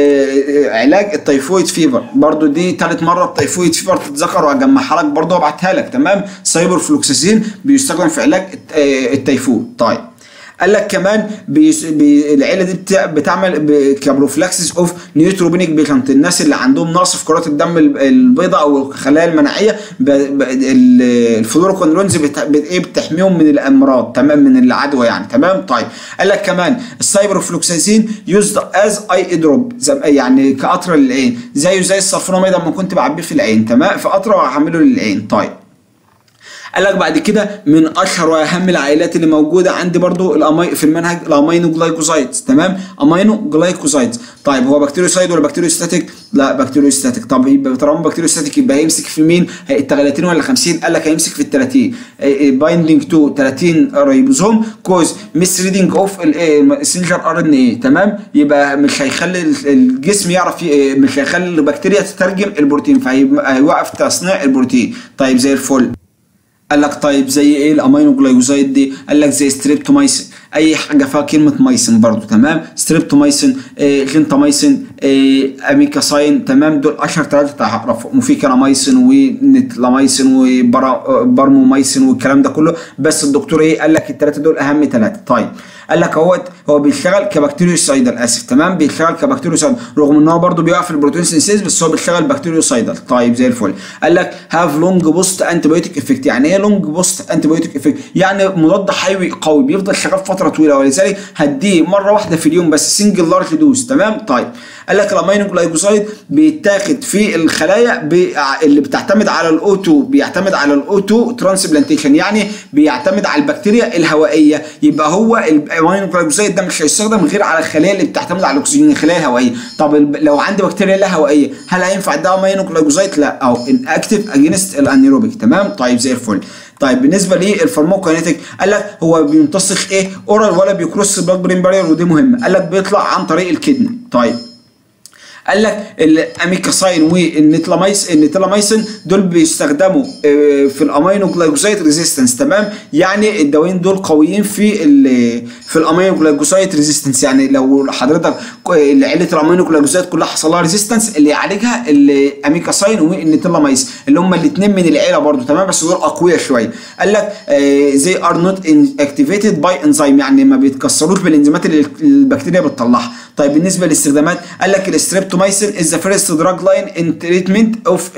[SPEAKER 1] علاج التيفويد فيفر برضو دي ثالث مره التيفويد فيفر تتذكر وهجمعها لك برضو وابعتها لك تمام سايبروفلوكسازين بيستخدم في علاج التيفويد طيب قال لك كمان بيس بي العيله دي بتاع بتعمل كابروفلاكسيس اوف نيوتروبينيك بيشنت الناس اللي عندهم نقص في كرات الدم البيضاء او الخلايا المناعيه الفلوروكونرونز بت... بت... ايه بتحميهم من الامراض تمام من العدوى يعني تمام طيب قال لك كمان السايبروفلوكسازين يوزد از اي دروب يعني كقطره للعين زيه زي الصفراميد لما كنت بعبيه في العين تمام في قطره وهعمله للعين طيب قال لك بعد كده من اشهر واهم العائلات اللي موجوده عندي برضو الأمي في المنهج الامينو جلايكوزايدز تمام امينو جلايكوزايدز طيب هو بكتيريوسايد ولا بكتيريوستاتيك لا بكتيريوستاتيك طب يبقى طالما بكتيريوستاتيك يبقى هيمسك في مين ال 30 ولا 50 قال لك هيمسك في ال 30 بايندينج تو 30 ريبوزوم كوز ميس ريدنج اوف السنجر ار ان اي تمام يبقى مش هيخلي الجسم يعرف مش هيخلي البكتيريا تترجم البروتين فهيوقف تصنيع البروتين طيب زي الفل قال لك طيب زي ايه الامينو جلايكوزايد دي قال لك زي ستريبتومايسين اي حاجه فيها كلمه مايسين برضو تمام ستريبتومايسين إيه جنتامايسين إيه اميكاساين تمام دول اشهر ثلاثه تعرفوا وفيكرامايسين ونتلامايسين وبرمومايسين والكلام ده كله بس الدكتور ايه قال لك الثلاثه دول اهم ثلاثه طيب قال لك اهوت هو بيشتغل كبكتيريوسايدل اسف تمام بيشتغل كبكتيريوسايدل رغم ان هو برضه بيوقف البروتين سينسيز بس هو بيشتغل بكتيريوسايدل طيب زي الفل قال لك هاف لونج بوست انتي بايوتيك افكت يعني ايه لونج بوست انتي بايوتيك افكت يعني مضاد حيوي قوي بيفضل شغال فتره طويله ولذلك هديه مره واحده في اليوم بس سنجل لارج دوز تمام طيب قال لك الامينو جلايكوزايد بيتاخد في الخلايا بي... اللي بتعتمد على الاو 2 بيعتمد على الاو 2 ترانسبلانتيشن يعني بيعتمد على البكتيريا الهوائيه يبقى هو الامينو جلايكوزايد ده مش هيستخدم غير على الخلايا اللي بتعتمد على الاكسجين الخلايا الهوائيه طب لو عندي بكتيريا لا هوائيه هل هينفع ده امينو جلايكوزايد لا او ان اكتف اجينست الانيروبيك تمام طيب زي الفل طيب بالنسبه للفارماكوكاينيتيك قال لك هو بيمتص ايه اورال ولا بيكروس البلاد برين بارير ودي مهمه قال لك بيطلع عن طريق الكدني طيب قال لك الاميكاساين والنيتلامايسين النيتلامايسين دول بيستخدموا في الامينو جلايكوسايد ريزيستنس تمام يعني الدوايين دول قويين في في الامينو جلايكوسايد ريزيستنس يعني لو حضرتك عيله الامينو جلايكوسايد كلها حصل لها ريزيستنس اللي يعالجها الاميكاساين والنيتلامايسين اللي هم الاثنين من العيله برضو تمام بس دول اقوياء شويه قال لك زي ار نوت اكتيفيتد باي انزيم يعني ما بيتكسروش بالانزيمات اللي البكتيريا بتطلعها طيب بالنسبه للاستخدامات قال لك الستريبتومايسين از ذا فيرست دراج لاين ان تريتمنت اوف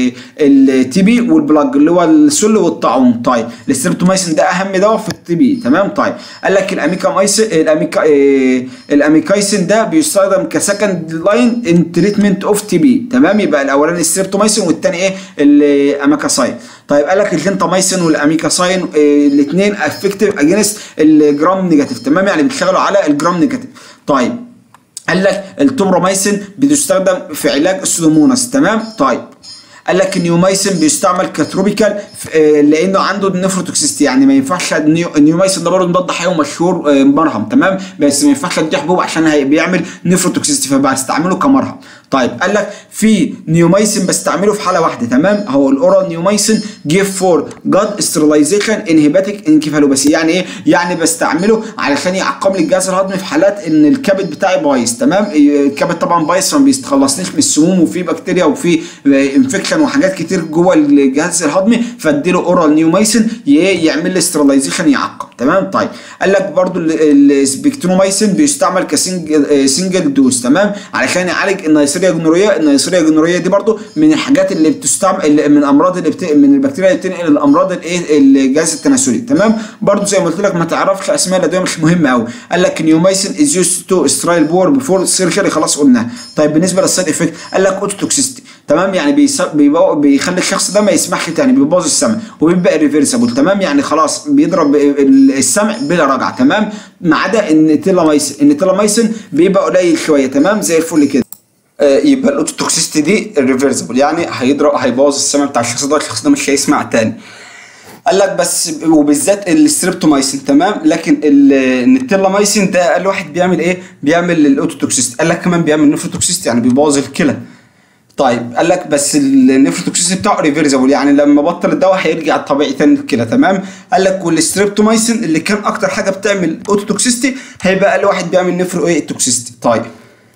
[SPEAKER 1] التي بي والبلاج اللي هو السل والطاعون طيب الستريبتومايسين ده اهم دواء في التي بي تمام طيب قال لك الاميكامايسين الاميكا آه، الاميكايسين ده بيستخدم كسكند لاين ان تريتمنت اوف تي بي تمام يبقى الاولاني الستريبتومايسين والثاني ايه الاميكاساين طيب قال لك الجنتامايسين والاميكاساين الاثنين افكتيف اجينست الجرام نيجاتيف تمام يعني بيشتغلوا على الجرام نيجاتيف طيب قال لك التومرومايسين بتستخدم في علاج السودوموناس تمام طيب قال لك النيومايسين بيستعمل كتروبيكال لانه عنده النفروتوكسيستي يعني ما ينفعش النيو- النيومايسين ده برضه مضاد حيوي مشهور آه، مرهم تمام بس ما ينفعش اديه حبوب عشان هي- بيعمل نفروتوكسيستي فبستعمله كمرهم طيب قال لك في نيومايسين بستعمله في حاله واحده تمام هو الاورال نيومايسين جيف فور جاد ستيرلايزيشن ان هيباتيك انكفالوباسي يعني ايه يعني بستعمله علشان يعقم لي الجهاز الهضمي في حالات ان الكبد بتاعي بايظ تمام الكبد طبعا بايظ فما بيتخلصنيش من السموم وفي بكتيريا وفي انفكشن وحاجات كتير جوه الجهاز الهضمي فاديله اورال نيومايسين ي- يعمل لي ستيرلايزيشن يعقم تمام طيب قال لك برضو السبكترومايسين بيستعمل كسنجل سنجل دوز تمام علشان يعالج النيسيريا جنوريه النيسيريا جنوريه دي برضو من الحاجات اللي بتستعمل اللي من الامراض اللي بت... من البكتيريا اللي بتنقل الامراض الايه الجهاز التناسلي تمام برضو زي ما قلت لك ما تعرفش اسماء الادويه مش مهمه قوي قال لك نيومايسين از يوز تو سترايل بور بيفور سيرجري خلاص قلناها طيب بالنسبه للسايد افكت قال لك اوتوتوكسيستي تمام يعني بيس... بيبو... بيخلي الشخص ده ما يسمعش تاني بيبوظ السمع وبيبقى ريفرسبل تمام يعني خلاص بيضرب ال- السمع بلا رجعه تمام ما عدا ان تيلامايسين ان تيلامايسين بيبقى قليل شويه تمام زي الفل كده آه، يبقى الاوتوتوكسيستي دي الريفرسبل يعني هيضرب هيبوظ السمع بتاع الشخص ده الشخص ده مش هيسمع تاني قال لك بس وبالذات الستريبتومايسين تمام لكن ال- النتيلامايسين ده اقل واحد بيعمل ايه بيعمل الاوتوتوكسيستي قال لك كمان بيعمل نفروتوكسيستي يعني بيبوظ الكلى طيب قال لك بس النفروتوكسيستي بتاعه ريفرسبل يعني لما بطل الدواء هيرجع الطبيعي تاني كده تمام قال لك والستريبتومايسين اللي كان اكتر حاجه بتعمل اوتوتوكسيستي هيبقى اقل واحد بيعمل نفرو ايه توكسيستي طيب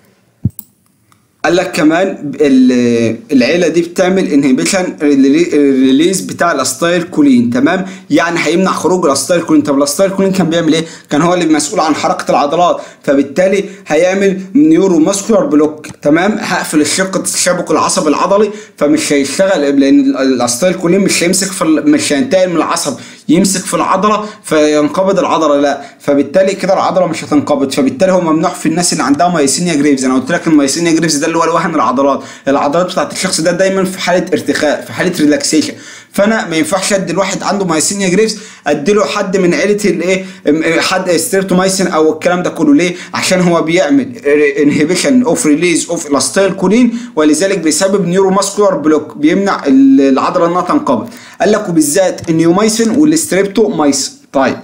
[SPEAKER 1] قال لك كمان ال- العيله دي بتعمل انهبيشن ريليز بتاع الاستايل كولين تمام يعني هيمنع خروج الاستايل كولين طب الاستايل كولين كان بيعمل ايه كان هو اللي مسؤول عن حركه العضلات فبالتالي هيعمل نيورو ماسكولار بلوك تمام هقفل الشق التشابك العصبي العضلي فمش هيشتغل لان الاستايل كولين مش هيمسك في ال- مش هينتقل من العصب يمسك في العضله فينقبض العضله لا فبالتالي كده العضله مش هتنقبض فبالتالي هو ممنوع في الناس اللي عندها مايسينيا جريفز انا قلت لك المايسينيا جريفز ده اللي هو الوهن العضلات العضلات بتاعت الشخص ده دايما في حاله ارتخاء في حاله ريلاكسيشن فانا ما ينفعش ادي الواحد عنده مايسينيا جريفز ادي له حد من عيله الايه م- حد ستريبتومايسين او الكلام ده كله ليه عشان هو بيعمل انهبيشن اوف ريليز اوف الاستايل كولين ولذلك بيسبب نيورو ماسكولار بلوك بيمنع ال- العضله انها تنقبض قال لك وبالذات النيومايسين والستريبتومايسين طيب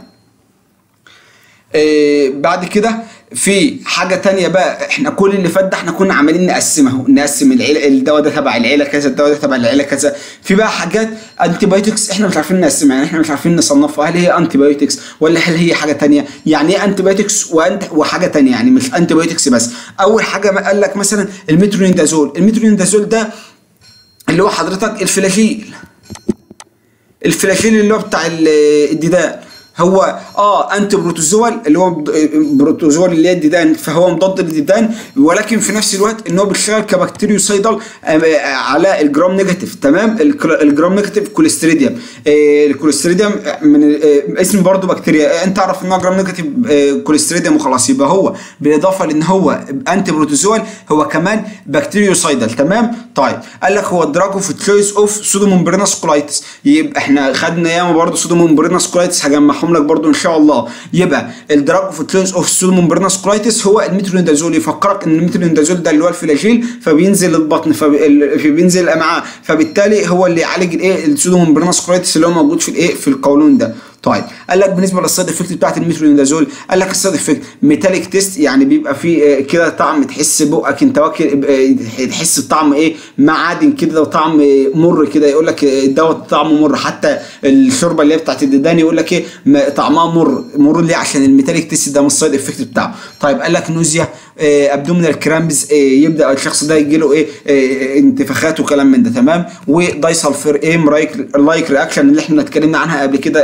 [SPEAKER 1] آه بعد كده في حاجة تانية بقى احنا كل اللي فات ده احنا كنا عمالين نقسمه نقسم العيلة الدواء ده تبع العيلة كذا الدواء ده تبع العيلة كذا في بقى حاجات انتي بايوتكس احنا مش عارفين نقسمها يعني احنا مش عارفين نصنفها هل هي انتي بايوتكس ولا هل هي حاجة تانية يعني ايه انتي بايوتكس وانت وحاجة تانية يعني مش انتي بايوتكس بس اول حاجة ما قال لك مثلا المترونيدازول المترونيدازول ده اللي هو حضرتك الفلاجيل الفلاجيل اللي هو بتاع ال- الديدان هو اه انتي بروتوزوال اللي هو بد- بروتوزوال اللي هي الديدان فهو مضاد للديدان ولكن في نفس الوقت ان هو بيشتغل كبكتيريوسايدال آه، على الجرام نيجاتيف تمام الكل- الجرام نيجاتيف كوليستريديوم آه، الكوليستريديوم من ال- آه، اسم برضه بكتيريا آه، انت تعرف ان هو جرام نيجاتيف آه، كوليستريديوم وخلاص يبقى هو بالاضافه لان هو انتي بروتوزوال هو كمان بكتيريوسايدال تمام طيب قال لك هو الدراج اوف تشويس اوف سودومومبرينس كولايتس يبقى احنا خدنا ياما برضه سودومومبرينس كولايتس هجمعهم لك برضه ان شاء الله يبقى الدراج اوف تشويس اوف سودومومبرينس كولايتس هو المترونيدازول يفكرك ان المترونيدازول ده اللي هو الفلاجيل فبينزل البطن فبي- فبينزل الامعاء فبالتالي هو اللي يعالج الايه السودومومبرينس كولايتس اللي هو موجود في الايه في القولون ده طيب قال لك بالنسبه للسايد افكت بتاعت الميترونيدازول قال لك السايد افكت ميتاليك تيست يعني بيبقى فيه آه، كده طعم تحس بقك انت واكل آه، تحس بطعم ايه معادن كده وطعم آه، مر كده يقول لك آه، الدواء طعمه مر حتى الشوربه اللي هي بتاعت الديدان يقول لك ايه ما- طعمها مر مر ليه عشان الميتاليك تيست ده من السايد افكت بتاعه طيب قال لك نوزيا ابدومينال كرامبز يبدا الشخص ده يجي له ايه آه، انتفاخات وكلام من ده تمام ودايسلفير ايه لايك لايك رياكشن اللي احنا اتكلمنا عنها قبل كده كذا مره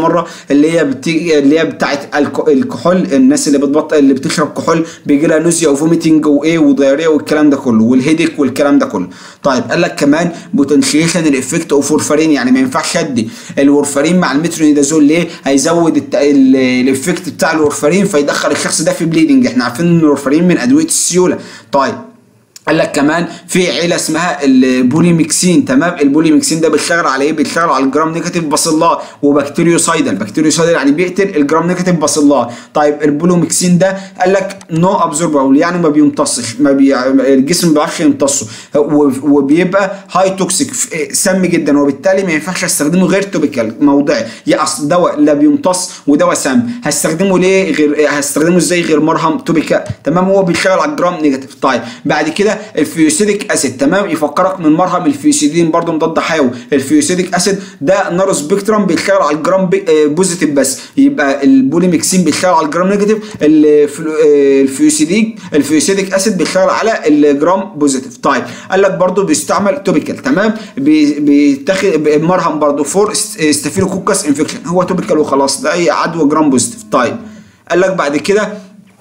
[SPEAKER 1] مره اللي هي بتيجي اللي هي بتاعت الك- الكحول الناس اللي بتبطل اللي بتشرب كحول بيجي لها نوزيا وفوميتنج وايه ودايريا والكلام ده كله والهيديك والكلام ده كله طيب قال لك كمان بوتنشيشن الافكت اوف وورفارين يعني ما ينفعش ادي الورفارين مع المترونيدازول ليه هيزود الت- ال- الافكت بتاع الورفارين فيدخل الشخص ده في بليدنج احنا عارفين ان الورفارين من ادويه السيوله طيب قال لك كمان في عيله اسمها البوليميكسين تمام البوليميكسين ده بيشتغل على ايه بيشتغل على الجرام نيجاتيف باسيلا وبكتيريوسايدال بكتيريوسايدال يعني بيقتل الجرام نيجاتيف باسيلا طيب البوليميكسين ده قال لك نو ابزوربابل يعني ما بيمتصش ما بي... الجسم ما بيعرفش يمتصه و- وبيبقى هاي توكسيك سام جدا وبالتالي ما ينفعش استخدمه غير توبيكال موضعي يا اصل دواء لا بيمتص ودواء سام هستخدمه ليه غير هستخدمه ازاي غير مرهم توبيكال تمام هو بيشتغل على الجرام نيجاتيف طيب بعد كده الفيوسيديك اسيد تمام يفكرك من مرهم الفيوسيدين برضو مضاد حيوي الفيوسيديك اسيد ده نارو سبيكترم بيشتغل على الجرام بي- آه، بوزيتيف بس يبقى البوليميكسين بيشتغل على الجرام نيجاتيف الفلو- آه، الفيوسيديك الفيوسيديك اسيد بيشتغل على الجرام بوزيتيف طيب قال لك برضو بيستعمل توبيكال تمام بي- بيتاخد مرهم برضو فور ستافيلوكوكس انفكشن هو توبيكال وخلاص ده اي عدوى جرام بوزيتيف طيب قال لك بعد كده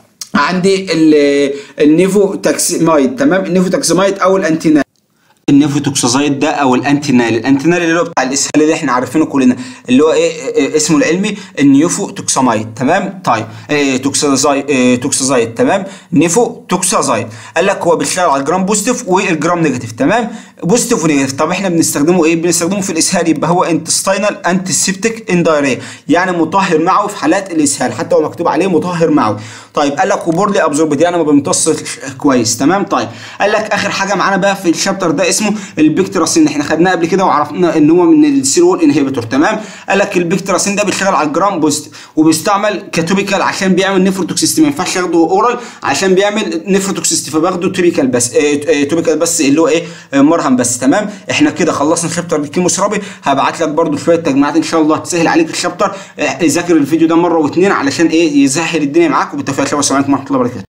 [SPEAKER 1] عندي ال- النيفو تاكسيمايد تمام النيفو تاكسيمايد او الانتينال النيفوتوكسازايد ده او الانتينال الانتينال اللي هو بتاع الاسهال اللي احنا عارفينه كلنا اللي هو ايه إيه اسمه العلمي النيوفوتوكسامايد تمام طيب إيه توكسازايد إيه توكسازايد تمام نيفوتوكسازايد قال لك هو بيشتغل على الجرام بوزيتيف والجرام نيجاتيف تمام بوزيتيف ونيجاتيف طب احنا بنستخدمه ايه بنستخدمه في الاسهال يبقى هو انتستينال انتيسيبتيك اندايريا يعني مطهر معوي في حالات الاسهال حتى هو مكتوب عليه مطهر معوي طيب قال لك وبورلي ابزوربد يعني ما بيمتصش كويس تمام طيب قال لك اخر حاجه معانا بقى في الشابتر ده اسمه البكتراسين احنا خدناه قبل كده وعرفنا ان هو من السيل وول انهبيتور تمام قال لك البكتراسين ده بيشتغل على الجرام بوزيتيف وبيستعمل كتوبيكال عشان بيعمل نيفروتوكسيستي ما ينفعش ياخده اورال عشان بيعمل نيفروتوكسيستي فباخده توبيكال بس اه اه توبيكال بس اللي هو ايه اه مرهم بس تمام احنا كده خلصنا شابتر الكيموثيرابي هبعت لك برده شويه تجميعات ان شاء الله تسهل عليك الشابتر اه ذاكر الفيديو ده مره واثنين علشان ايه يسهل الدنيا معاك وبالتوفيق السلام عليكم ورحمه الله وبركاته